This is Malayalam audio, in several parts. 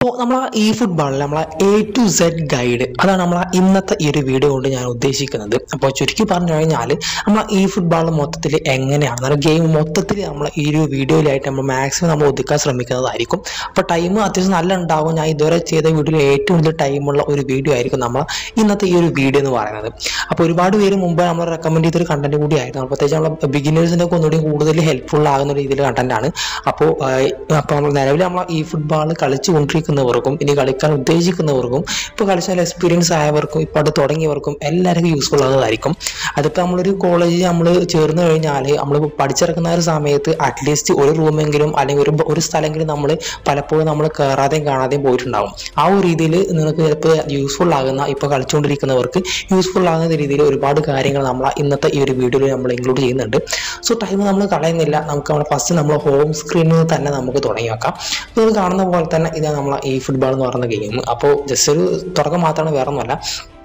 അപ്പോൾ നമ്മൾ ഈ ഫുട്ബോളിൽ നമ്മളെ എ ടു സെഡ് ഗൈഡ് അതാണ് നമ്മളെ ഇന്നത്തെ ഈ ഒരു വീഡിയോ കൊണ്ട് ഞാൻ ഉദ്ദേശിക്കുന്നത് അപ്പോൾ ചുരുക്കി പറഞ്ഞു കഴിഞ്ഞാൽ നമ്മൾ ഈ ഫുട്ബോൾ മൊത്തത്തിൽ എങ്ങനെയാണ് നമ്മുടെ ഗെയിം മൊത്തത്തിൽ നമ്മൾ ഈ ഒരു വീഡിയോയിലായിട്ട് നമ്മൾ മാക്സിമം നമ്മൾ ഒതുക്കാൻ ശ്രമിക്കുന്നതായിരിക്കും അപ്പോൾ ടൈം അത്യാവശ്യം നല്ല ഉണ്ടാവും ഞാൻ ഇതുവരെ ചെയ്ത വീഡിയോയിൽ ഏറ്റവും കൂടുതൽ ടൈമുള്ള ഒരു വീഡിയോ ആയിരിക്കും നമ്മൾ ഇന്നത്തെ ഈ ഒരു വീഡിയോ എന്ന് പറയുന്നത് അപ്പോൾ ഒരുപാട് പേര് മുമ്പ് നമ്മൾ റെക്കമെൻഡ് ചെയ്തൊരു കണ്ടന്റ് കൂടിയായിരുന്നു അപ്പോൾ പ്രത്യേകിച്ച് നമ്മൾ ബിഗിനേഴ്സിൻ്റെ ഒക്കെ ഒന്നുകൂടി കൂടുതൽ ഹെൽപ്ഫുൾ ആകുന്ന രീതിയിൽ കണ്ടന്റ് ആണ് അപ്പോൾ അപ്പോൾ നമ്മൾ നിലവിൽ നമ്മൾ ഈ ഫുട്ബോൾ കളിച്ചു കൊണ്ടിരിക്കുന്നവർക്കും ഇനി കളിക്കാൻ ഉദ്ദേശിക്കുന്നവർക്കും ഇപ്പോൾ കളിച്ചാൽ എക്സ്പീരിയൻസ് ആയവർക്കും ഇപ്പോൾ അത് തുടങ്ങിയവർക്കും എല്ലാവർക്കും യൂസ്ഫുൾ ആകുന്നതായിരിക്കും അതിപ്പോൾ നമ്മളൊരു കോളേജിൽ നമ്മൾ ചേർന്ന് കഴിഞ്ഞാൽ നമ്മൾ പഠിച്ചിറക്കുന്ന ഒരു സമയത്ത് അറ്റ്ലീസ്റ്റ് ഒരു റൂമെങ്കിലും അല്ലെങ്കിൽ ഒരു ഒരു സ്ഥലമെങ്കിലും നമ്മൾ പലപ്പോഴും നമ്മൾ കയറാതെയും കാണാതെയും പോയിട്ടുണ്ടാവും ആ ഒരു രീതിയിൽ നിങ്ങൾക്ക് ചിലപ്പോൾ യൂസ്ഫുൾ ആകുന്ന ഇപ്പോൾ കളിച്ചുകൊണ്ടിരിക്കുന്നവർക്ക് യൂസ്ഫുൾ ആകുന്ന രീതിയിൽ ഒരുപാട് കാര്യങ്ങൾ നമ്മൾ ഇന്നത്തെ ഈ ഒരു വീഡിയോയിൽ നമ്മൾ ഇൻക്ലൂഡ് ചെയ്യുന്നുണ്ട് സോ ടൈം നമ്മൾ കളയുന്നില്ല നമുക്ക് നമ്മുടെ ഫസ്റ്റ് നമ്മൾ ഹോം സ്ക്രീനിൽ തന്നെ നമുക്ക് തുടങ്ങി വെക്കാം നിങ്ങൾ കാണുന്ന പോലെ തന്നെ ഇതാണ് നമ്മൾ ഈ ഫുട്ബോൾ എന്ന് പറയുന്ന ഗെയിം അപ്പോൾ ജസ്റ്റ് ഒരു തുടക്കം മാത്രമാണ് വേറെ ഒന്നുമല്ല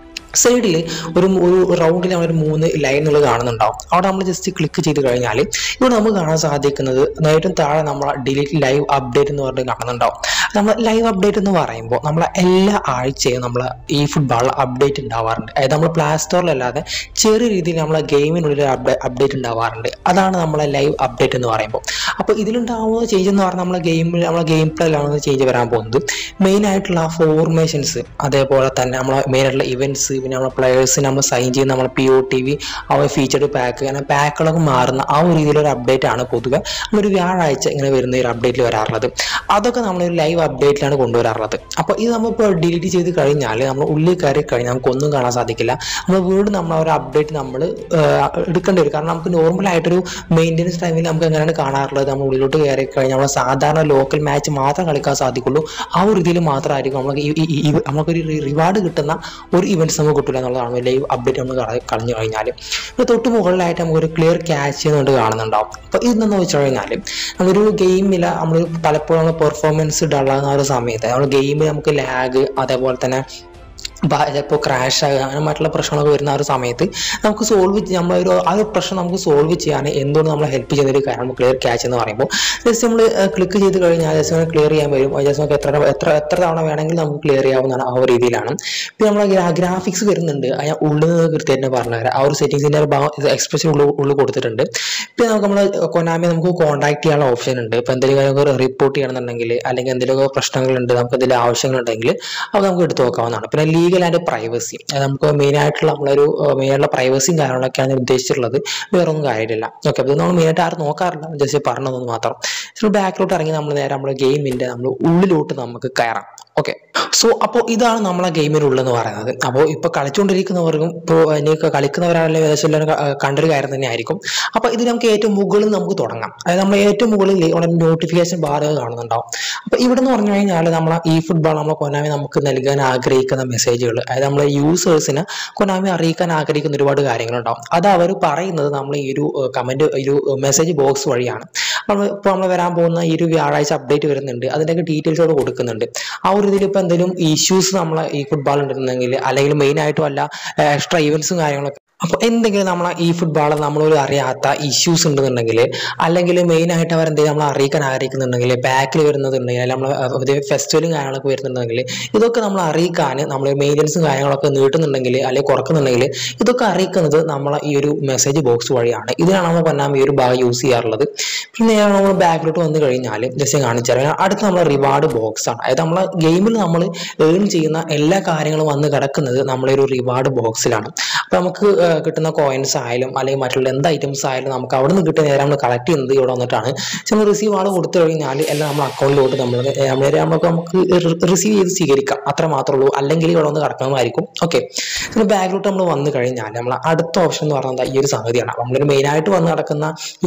സൈഡിൽ ഒരു ഒരു റൗണ്ടിൽ നമ്മളൊരു മൂന്ന് ലൈനുകൾ കാണുന്നുണ്ടാവും അവിടെ നമ്മൾ ജസ്റ്റ് ക്ലിക്ക് ചെയ്ത് കഴിഞ്ഞാൽ ഇവിടെ നമുക്ക് കാണാൻ സാധിക്കുന്നത് നേരിട്ടും താഴെ നമ്മൾ ഡിലീറ്റ് ലൈവ് അപ്ഡേറ്റ് എന്ന് പറഞ്ഞിട്ട് കാണുന്നുണ്ടാവും നമ്മൾ ലൈവ് അപ്ഡേറ്റ് എന്ന് പറയുമ്പോൾ നമ്മൾ എല്ലാ ആഴ്ചയും നമ്മൾ ഈ ഫുട്ബോൾ അപ്ഡേറ്റ് ഉണ്ടാവാറുണ്ട് അതായത് നമ്മൾ പ്ലേ സ്റ്റോറിലല്ലാതെ ചെറിയ രീതിയിൽ നമ്മളെ ഗെയിമിനുള്ളിൽ അപ്ഡേറ്റ് ഉണ്ടാവാറുണ്ട് അതാണ് നമ്മളെ ലൈവ് അപ്ഡേറ്റ് എന്ന് പറയുമ്പോൾ അപ്പോൾ ഇതിലുണ്ടാവുന്ന ചേഞ്ച് എന്ന് പറഞ്ഞാൽ നമ്മളെ ഗെയിമിൽ നമ്മളെ ഗെയിം പ്ലേയിലാണ് ചേഞ്ച് വരാൻ പോകുന്നത് മെയിൻ ആയിട്ടുള്ള ഫോർമേഷൻസ് അതേപോലെ തന്നെ നമ്മളെ മെയിൻ ആയിട്ടുള്ള ഇവൻറ്റ്സ് പിന്നെ നമ്മളെ പ്ലെയേഴ്സിന് നമ്മൾ സൈൻ ചെയ്യുന്ന നമ്മളെ പി ഒ ടി വി അവർ ഫീച്ചർഡ് പാക്ക് അങ്ങനെ പാക്കുകളൊക്കെ മാറുന്ന ആ ഒരു രീതിയിലൊരു അപ്ഡേറ്റ് ആണ് പൊതുവെ നമ്മളൊരു വ്യാഴാഴ്ച ഇങ്ങനെ വരുന്ന ഒരു അപ്ഡേറ്റിൽ വരാറുള്ളത് അതൊക്കെ നമ്മളൊരു ലൈവ് അപ്ഡേറ്റിലാണ് കൊണ്ടുവരാറുള്ളത് അപ്പോൾ ഇത് നമ്മളിപ്പോൾ ഡിലീറ്റ് ചെയ്ത് കഴിഞ്ഞാൽ നമ്മൾ ഉള്ളിൽ കയറി കഴിഞ്ഞാൽ നമുക്കൊന്നും കാണാൻ സാധിക്കില്ല നമ്മൾ വീണ്ടും നമ്മൾ ആ ഒരു അപ്ഡേറ്റ് നമ്മൾ എടുക്കേണ്ടി വരും കാരണം നമുക്ക് നോർമലായിട്ടൊരു മെയിൻ്റെനൻസ് ടൈമിൽ നമുക്ക് എങ്ങനെയാണ് കാണാറുള്ളത് നമ്മൾ ഉള്ളിലോട്ട് കയറി കഴിഞ്ഞാൽ നമ്മൾ സാധാരണ ലോക്കൽ മാച്ച് മാത്രം കളിക്കാൻ സാധിക്കുള്ളൂ ആ ഒരു രീതിയിൽ മാത്രമായിരിക്കും നമുക്ക് ഈ- ഈ- ഈ- നമുക്കൊരു റിവാർഡ് കിട്ടുന്ന ഒരു ഇവൻറ്റ്സ് നമുക്ക് കിട്ടില്ല എന്നുള്ളതാണ് ലൈവ് അപ്ഡേറ്റ് നമ്മൾ കള- കളഞ്ഞു കഴിഞ്ഞാൽ ഇപ്പോൾ തൊട്ട് മുകളിലായിട്ട് നമുക്കൊരു ക്ലിയർ ക്യാച്ച് എന്നുകൊണ്ട് കാണുന്നുണ്ടാവും അപ്പോൾ ഇതെന്ന് വെച്ച് കഴിഞ്ഞാൽ നമ്മളൊരു ഗെയിമിൽ നമ്മൾ പലപ്പോഴും നമ്മൾ പെർഫോമൻസ് ഡള്ളാകുന്ന ആ ഒരു സമയത്ത് നമ്മൾ ഗെയിമിൽ നമുക്ക് ലാഗ് അതേപോലെ തന്നെ ചിലപ്പോൾ ക്രാഷ് ആകുക അങ്ങനെ മറ്റുള്ള പ്രശ്നങ്ങളൊക്കെ വരുന്ന ആ ഒരു സമയത്ത് നമുക്ക് സോൾവ് നമ്മളൊരു ആ ഒരു പ്രശ്നം നമുക്ക് സോൾവ് ചെയ്യാൻ എന്തുകൊണ്ട് നമ്മളെ ഹെൽപ്പ് ചെയ്യുന്ന ഒരു കാര്യം ക്ലിയർ ക്യാച്ച് എന്ന് പറയുമ്പോൾ ജസ്റ്റ് നമ്മൾ ക്ലിക്ക് ചെയ്ത് കഴിഞ്ഞാൽ ജസ്റ്റ് നമ്മൾ ക്ലിയർ ചെയ്യാൻ വരും ജസ്റ്റ് നമുക്ക് എത്ര എത്ര എത്ര തവണ വേണമെങ്കിൽ നമുക്ക് ക്ലിയർ ചെയ്യാവുന്നതാണ് ആ ഒരു രീതിയിലാണ് പിന്നെ നമ്മൾ ഗ്രാഫിക്സ് വരുന്നുണ്ട് അത് ഞാൻ ഉള്ളിൽ നിന്ന് കൃത്യമായിട്ട് പറഞ്ഞുതരാം ആ ഒരു സെറ്റിംഗ്സിൻ്റെ ഒരു ഭാഗം എക്സ്പ്രഷൻ ഉള്ളിൽ ഉള്ളിൽ കൊടുത്തിട്ടുണ്ട് പിന്നെ നമുക്ക് നമ്മൾ കൊനാമി നമുക്ക് കോൺടാക്ട് ചെയ്യാനുള്ള ഓപ്ഷൻ ഉണ്ട് ഇപ്പോൾ എന്തെങ്കിലും കാര്യങ്ങൾ റിപ്പോർട്ട് ചെയ്യണമെന്നുണ്ടെങ്കിൽ അല്ലെങ്കിൽ എന്തെങ്കിലുമൊക്കെ പ്രശ്നങ്ങളുണ്ട് നമുക്ക് എന്തെങ്കിലും ആവശ്യങ്ങളുണ്ടെങ്കിൽ അത് നമുക്ക് എടുത്ത് നോക്കാവുന്നതാണ് പിന്നെ ലീഗൽ ആൻഡ് പ്രൈവസി അത് നമുക്ക് മെയിൻ ആയിട്ടുള്ള നമ്മളൊരു മെയിൻ ആയിട്ടുള്ള പ്രൈവസിയും കാര്യങ്ങളൊക്കെയാണ് ഞാൻ ഉദ്ദേശിച്ചിട്ടുള്ളത് വേറെ ഒന്നും കാര്യമില്ല ഓക്കെ അപ്പോൾ ഇത് നമ്മൾ മെയിനായിട്ട് ആരും നോക്കാറില്ല ജസ്റ്റ് പറഞ്ഞതെന്ന് മാത്രം ചില ബാക്കിലോട്ട് ഇറങ്ങി നമ്മൾ നേരെ നമ്മുടെ ഗെയിമിൻ്റെ നമ്മൾ ഉള്ളിലോട്ട് നമുക്ക് കയറാം ഓക്കെ സോ അപ്പോൾ ഇതാണ് നമ്മളെ ഗെയിമിനുള്ളതെന്ന് പറയുന്നത് അപ്പോൾ ഇപ്പോൾ കളിച്ചുകൊണ്ടിരിക്കുന്നവർക്കും ഇപ്പോൾ ഇനിയൊക്കെ കളിക്കുന്നവരാണെങ്കിലും ഏകദേശം എല്ലാവരും ക- കണ്ടൊരു കാര്യം തന്നെ ആയിരിക്കും അപ്പോൾ ഇത് നമുക്ക് ഏറ്റവും മുകളിൽ നമുക്ക് തുടങ്ങാം അതായത് നമ്മൾ ഏറ്റവും മുകളിൽ ഉടനെ നോട്ടിഫിക്കേഷൻ ബാർ കാണുന്നുണ്ടാവും അപ്പോൾ ഇവിടെ എന്ന് പറഞ്ഞു കഴിഞ്ഞാൽ നമ്മൾ ഈ ഫുട്ബോൾ നമ്മളെ കൊനാമി നമുക്ക് നൽകാൻ ആഗ്രഹിക്കുന്ന മെസ്സേജുകൾ അതായത് നമ്മളെ യൂസേഴ്സിന് കൊനാമി അറിയിക്കാൻ ആഗ്രഹിക്കുന്ന ഒരുപാട് കാര്യങ്ങളുണ്ടാവും അത് അവർ പറയുന്നത് നമ്മൾ ഈ ഒരു കമന്റ് ഈ ഒരു മെസ്സേജ് ബോക്സ് വഴിയാണ് നമ്മൾ ഇപ്പോൾ നമ്മൾ വരാൻ പോകുന്ന ഈ ഒരു വ്യാഴാഴ്ച അപ്ഡേറ്റ് വരുന്നുണ്ട് അതിൻ്റെയൊക്കെ ഡീറ്റെയിൽസ് അവിടെ കൊടുക്കുന്നുണ്ട് ആ ഒരു ഇതിൽ ഇപ്പോൾ എന്തെങ്കിലും ഇഷ്യൂസ് നമ്മളെ ഈ ഫുട്ബോൾ ഉണ്ടെന്നുണ്ടെങ്കിൽ അല്ലെങ്കിൽ മെയിൻ ആയിട്ടും അല്ല എക്സ്ട്രാ ഇവൻസും കാര്യങ്ങളൊക്കെ അപ്പോൾ എന്തെങ്കിലും നമ്മളെ ഈ ഫുട്ബോൾ നമ്മളൊരു അറിയാത്ത ഇഷ്യൂസ് ഉണ്ടെന്നുണ്ടെങ്കിൽ അല്ലെങ്കിൽ മെയിൻ ആയിട്ട് അവർ എന്തെങ്കിലും നമ്മൾ അറിയിക്കാൻ ആഗ്രഹിക്കുന്നുണ്ടെങ്കിൽ ബാക്കിൽ വരുന്നതുണ്ടെങ്കിൽ അല്ലെങ്കിൽ നമ്മൾ ഫെസ്റ്റിവലും കാര്യങ്ങളൊക്കെ വരുന്നുണ്ടെങ്കിൽ ഇതൊക്കെ നമ്മൾ അറിയിക്കാൻ നമ്മൾ മെയിൻ്റനൻസും കാര്യങ്ങളൊക്കെ നീട്ടുന്നുണ്ടെങ്കിൽ അല്ലെങ്കിൽ കുറക്കുന്നുണ്ടെങ്കിൽ ഇതൊക്കെ അറിയിക്കുന്നത് നമ്മളെ ഈ ഒരു മെസ്സേജ് ബോക്സ് വഴിയാണ് ഇതിനാണ് നമ്മൾ പറഞ്ഞാൽ ഈ ഒരു ഭാഗം യൂസ് ചെയ്യാറുള്ളത് പിന്നെ നമ്മൾ ബാക്കിലോട്ട് വന്നു കഴിഞ്ഞാൽ ജസ്റ്റ് കാണിച്ചാൽ അടുത്ത നമ്മളെ റിവാർഡ് ബോക്സ് ആണ് അതായത് നമ്മളെ ഗെയിമിൽ നമ്മൾ ഏൺ ചെയ്യുന്ന എല്ലാ കാര്യങ്ങളും വന്ന് കിടക്കുന്നത് നമ്മളെ ഒരു റിവാർഡ് ബോക്സിലാണ് അപ്പോൾ നമുക്ക് ആ, കിട്ടുന്ന കോയിൻസ് ആയാലും അല്ലെങ്കിൽ മറ്റുള്ള എന്ത് ഐറ്റംസ് ആയാലും നമുക്ക് അവിടെ നിന്ന് കിട്ടുന്ന നേരം നമ്മൾ കളക്ട് ചെയ്യുന്നത് ഇവിടെ വന്നിട്ടാണ് പക്ഷെ നമ്മൾ റിസീവ് ആൾ കൊടുത്തു കഴിഞ്ഞാൽ എല്ലാം നമ്മൾ അക്കൗണ്ടിലോട്ട് നമ്മൾ നമ്മൾ നമുക്ക് നമുക്ക് റിസീവ് ചെയ്ത് സ്വീകരിക്കാം അത്ര മാത്രമേ ഉള്ളൂ അല്ലെങ്കിൽ ഇവിടെ വന്ന് കിടക്കുന്നതായിരിക്കും ഓക്കെ പിന്നെ ബാഗിലോട്ട് നമ്മൾ വന്നു കഴിഞ്ഞാൽ നമ്മൾ അടുത്ത ഓപ്ഷൻ എന്ന് പറയുന്നത് ഈ ഒരു സംഗതിയാണ് നമ്മളൊരു മെയിനായിട്ട് വന്ന് നടക്കുന്ന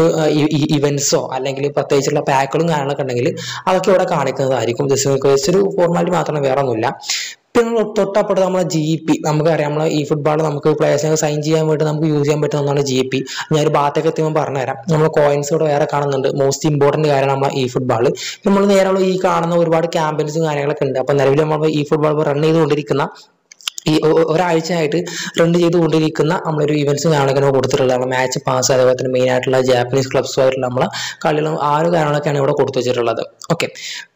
ഇവന്റ്സോ അല്ലെങ്കിൽ പ്രത്യേകിച്ചുള്ള പാക്കുകളും കാര്യങ്ങളൊക്കെ ഉണ്ടെങ്കിൽ അതൊക്കെ ഇവിടെ കാണിക്കുന്നതായിരിക്കും ജസ്റ്റ് ജസ്റ്റ് ഒരു ഫോർമാലിറ്റി മാത്രമേ വേറെ ഒന്നുമില്ല പിന്നെ നമ്മൾ തൊട്ടപ്പുറത്ത് നമ്മളെ ജി പി നമുക്കറിയാം നമ്മളെ ഈ ഫുട്ബോൾ നമുക്ക് പ്ലേയേഴ്സിനെ സൈൻ ചെയ്യാൻ വേണ്ടി നമുക്ക് യൂസ് ചെയ്യാൻ പറ്റുന്ന ഒന്നാണ് ജി പി ഞാൻ ഒരു ഭാഗത്തേക്ക് എത്തിയുമ്പോൾ പറഞ്ഞുതരാം നമ്മൾ കോയിൻസ് ഇവിടെ വേറെ കാണുന്നുണ്ട് മോസ്റ്റ് ഇമ്പോർട്ടന്റ് കാര്യമാണ് നമ്മളെ ഈ ഫുട്ബോൾ നമ്മൾ നേരെയുള്ള ഈ കാണുന്ന ഒരുപാട് ക്യാമ്പയിൻസും കാര്യങ്ങളൊക്കെ ഉണ്ട് അപ്പോൾ നിലവിൽ നമ്മൾ ഈ ഫുട്ബോൾ റൺ ചെയ്തുകൊണ്ടിരിക്കുന്ന ഈ ഒ- ഒ- ഒരാഴ്ചയായിട്ട് റൺ ചെയ്തുകൊണ്ടിരിക്കുന്ന നമ്മളൊരു ഇവന്റ്സ് കാണുന്ന കൊടുത്തിട്ടുള്ളത് നമ്മൾ മാച്ച് പാസ് അതേപോലെ തന്നെ മെയിൻ ആയിട്ടുള്ള ജാപ്പനീസ് ക്ലബ്സുമായിട്ടുള്ള നമ്മളെ കളികളും ആ ഒരു കാര്യങ്ങളൊക്കെയാണ് ഇവിടെ കൊടുത്തു വെച്ചിട്ടുള്ളത് ഓക്കെ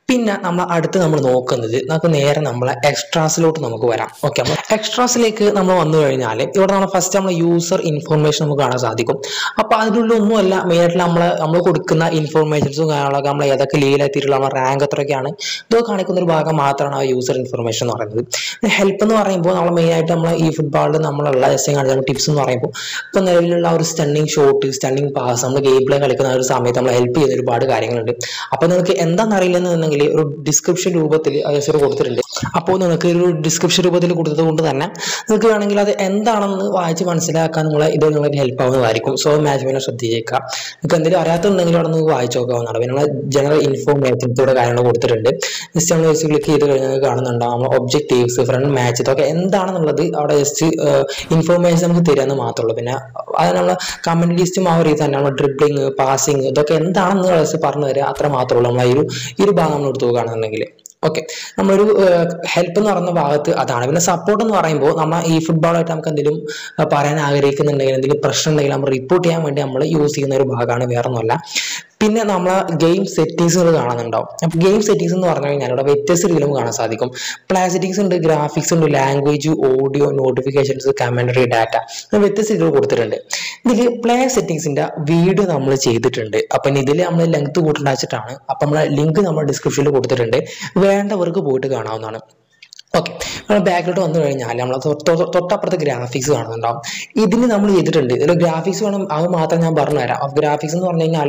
പിന്നെ നമ്മൾ അടുത്ത് നമ്മൾ നോക്കുന്നത് നമുക്ക് നേരെ നമ്മളെ എക്സ്ട്രാസിലോട്ട് നമുക്ക് വരാം ഓക്കെ നമ്മൾ എക്സ്ട്രാസിലേക്ക് നമ്മൾ വന്നു കഴിഞ്ഞാൽ ഇവിടെ നമ്മൾ ഫസ്റ്റ് നമ്മൾ യൂസർ ഇൻഫർമേഷൻ നമുക്ക് കാണാൻ സാധിക്കും അപ്പോൾ അതിനുള്ള ഒന്നുമല്ല മെയിനായിട്ട് നമ്മൾ നമ്മൾ കൊടുക്കുന്ന ഇൻഫർമേഷൻസും കാര്യങ്ങളൊക്കെ നമ്മൾ ഏതൊക്കെ ലീഗിലെത്തിയിട്ടുള്ള നമ്മുടെ റാങ്ക് എത്രയൊക്കെയാണ് ഇതൊക്കെ കാണിക്കുന്ന ഒരു ഭാഗം മാത്രമാണ് ആ യൂസർ ഇൻഫർമേഷൻ എന്ന് പറയുന്നത് ഹെൽപ്പ് എന്ന് പറയുമ്പോൾ നമ്മൾ മെയിനായിട്ട് നമ്മൾ ഈ ഫുട്ബോളിൽ നമ്മളുള്ള ജസ്റ്റ് കാണിച്ച ടിപ്സ് എന്ന് പറയുമ്പോൾ ഇപ്പോൾ നിലവിലുള്ള ആ ഒരു സ്റ്റണ്ണിങ് ഷോട്ട് സ്റ്റണ്ണിങ് പാസ് നമ്മൾ ഗെയിം പ്ലേ കളിക്കുന്ന ആ ഒരു സമയത്ത് നമ്മൾ ഹെൽപ്പ് ചെയ്യുന്ന ഒരുപാട് കാര്യങ്ങളുണ്ട് അപ്പോൾ നിങ്ങൾക്ക് എന്താണെന്ന് അറിയില്ലെന്നുണ്ടെങ്കിൽ ഒരു ഡിസ്ക്രിപ്ഷൻ രൂപത്തിൽ ജസ്റ്റ് കൊടുത്തിട്ടുണ്ട് അപ്പോൾ നിങ്ങൾക്ക് ഒരു ഡിസ്ക്രിപ്ഷൻ രൂപത്തിൽ കൊടുത്തത് കൊണ്ട് തന്നെ നിങ്ങൾക്ക് വേണമെങ്കിൽ അത് എന്താണെന്ന് വായിച്ച് മനസ്സിലാക്കാൻ നിങ്ങളെ ഇത് നിങ്ങൾക്ക് ഹെൽപ്പ് ആവുന്നതായിരിക്കും സോ മാച്ച്മെന്റ് ശ്രദ്ധിച്ചേക്കാം നിങ്ങൾക്ക് എന്തെങ്കിലും അറിയാത്തുണ്ടെങ്കിൽ അവിടെ നിങ്ങൾക്ക് വായിച്ചു നോക്കാവുന്നതാണ് പിന്നെ നമ്മൾ ജനറൽ ഇൻഫോർമേഷൻസോടെ കാര്യങ്ങൾ കൊടുത്തിട്ടുണ്ട് ജസ്റ്റ് നമ്മൾ ജസ്റ്റ് ക്ലിക്ക് ചെയ്ത് കഴിഞ്ഞാൽ നിങ്ങൾക്ക് കാണുന്നുണ്ടാവും നമ്മൾ ഒബ്ജക്റ്റീവ്സ് ഫ്രണ്ട് മാച്ച് ഇതൊക്കെ എന്താണെന്നുള്ളത് അവിടെ ജസ്റ്റ് ഇൻഫോർമേഷൻ നമുക്ക് തരാമെന്ന് മാത്രമേ ഉള്ളൂ പിന്നെ അത് നമ്മൾ കമന്റ് ലിസ്റ്റും ആ ഒരു രീതി തന്നെ നമ്മൾ ഡ്രിബ്ലിങ് പാസിങ് ഇതൊക്കെ എന്താണെന്ന് ജസ്റ്റ് പറഞ്ഞു തരിക അത്ര മാത്രമേ ഉള്ളൂ നമ്മൾ ഈ ഒരു ഈ ഒരു ഭാഗം നമ്മൾ എടുത്തു നോക്കുകയാണെന്നുണ്ടെങ്കിൽ ഓക്കെ നമ്മളൊരു ഹെൽപ്പ് എന്ന് പറയുന്ന ഭാഗത്ത് അതാണ് പിന്നെ സപ്പോർട്ട് എന്ന് പറയുമ്പോൾ നമ്മൾ ഈ ഫുട്ബോളായിട്ട് നമുക്ക് എന്തെങ്കിലും ഏഹ്, പറയാൻ ആഗ്രഹിക്കുന്നുണ്ടെങ്കിൽ എന്തെങ്കിലും പ്രശ്നം ഉണ്ടെങ്കിൽ നമ്മൾ റിപ്പോർട്ട് ചെയ്യാൻ വേണ്ടി നമ്മൾ യൂസ് ചെയ്യുന്ന ഒരു ഭാഗമാണ് വേറെ ഒന്നുമല്ല പിന്നെ നമ്മൾ ഗെയിം സെറ്റിങ്സുകൾ കാണുന്നുണ്ടാവും അപ്പോൾ ഗെയിം സെറ്റിങ്സ് എന്ന് പറഞ്ഞു കഴിഞ്ഞാൽ ഇവിടെ വ്യത്യസ്ത രീതിയിലും കാണാൻ സാധിക്കും പ്ലേ സെറ്റിങ്സ് ഉണ്ട് ഗ്രാഫിക്സ് ഉണ്ട് language audio notifications commentary data വ്യത്യസ്ത രീതികൾ കൊടുത്തിട്ടുണ്ട് ഇതിൽ പ്ലേ സെറ്റിങ്സിന്റെ വീഡിയോ നമ്മൾ ചെയ്തിട്ടുണ്ട് അപ്പം ഇതിൽ നമ്മൾ ലെങ്ത് കൂട്ടുണ്ടാച്ചിട്ടാണ് അപ്പം നമ്മൾ ലിങ്ക് നമ്മൾ ഡിസ്ക്രിപ്ഷനിൽ കൊടുത്തിട്ടുണ്ട് വേണ്ടവർക്ക് പോയിട്ട് കാണാവുന്നതാണ് ഓക്കെ നമ്മൾ ബാക്കിലോട്ട് വന്നു കഴിഞ്ഞാൽ നമ്മൾ തൊട്ടപ്പുറത്ത് ഗ്രാഫിക്സ് കാണുന്നുണ്ടാവും ഇതിന് നമ്മൾ ചെയ്തിട്ടുണ്ട് ഇതിൽ ഗ്രാഫിക്സ് വേണം അത് മാത്രം ഞാൻ പറഞ്ഞുതരാം ഗ്രാഫിക്സ് എന്ന് പറഞ്ഞു കഴിഞ്ഞാൽ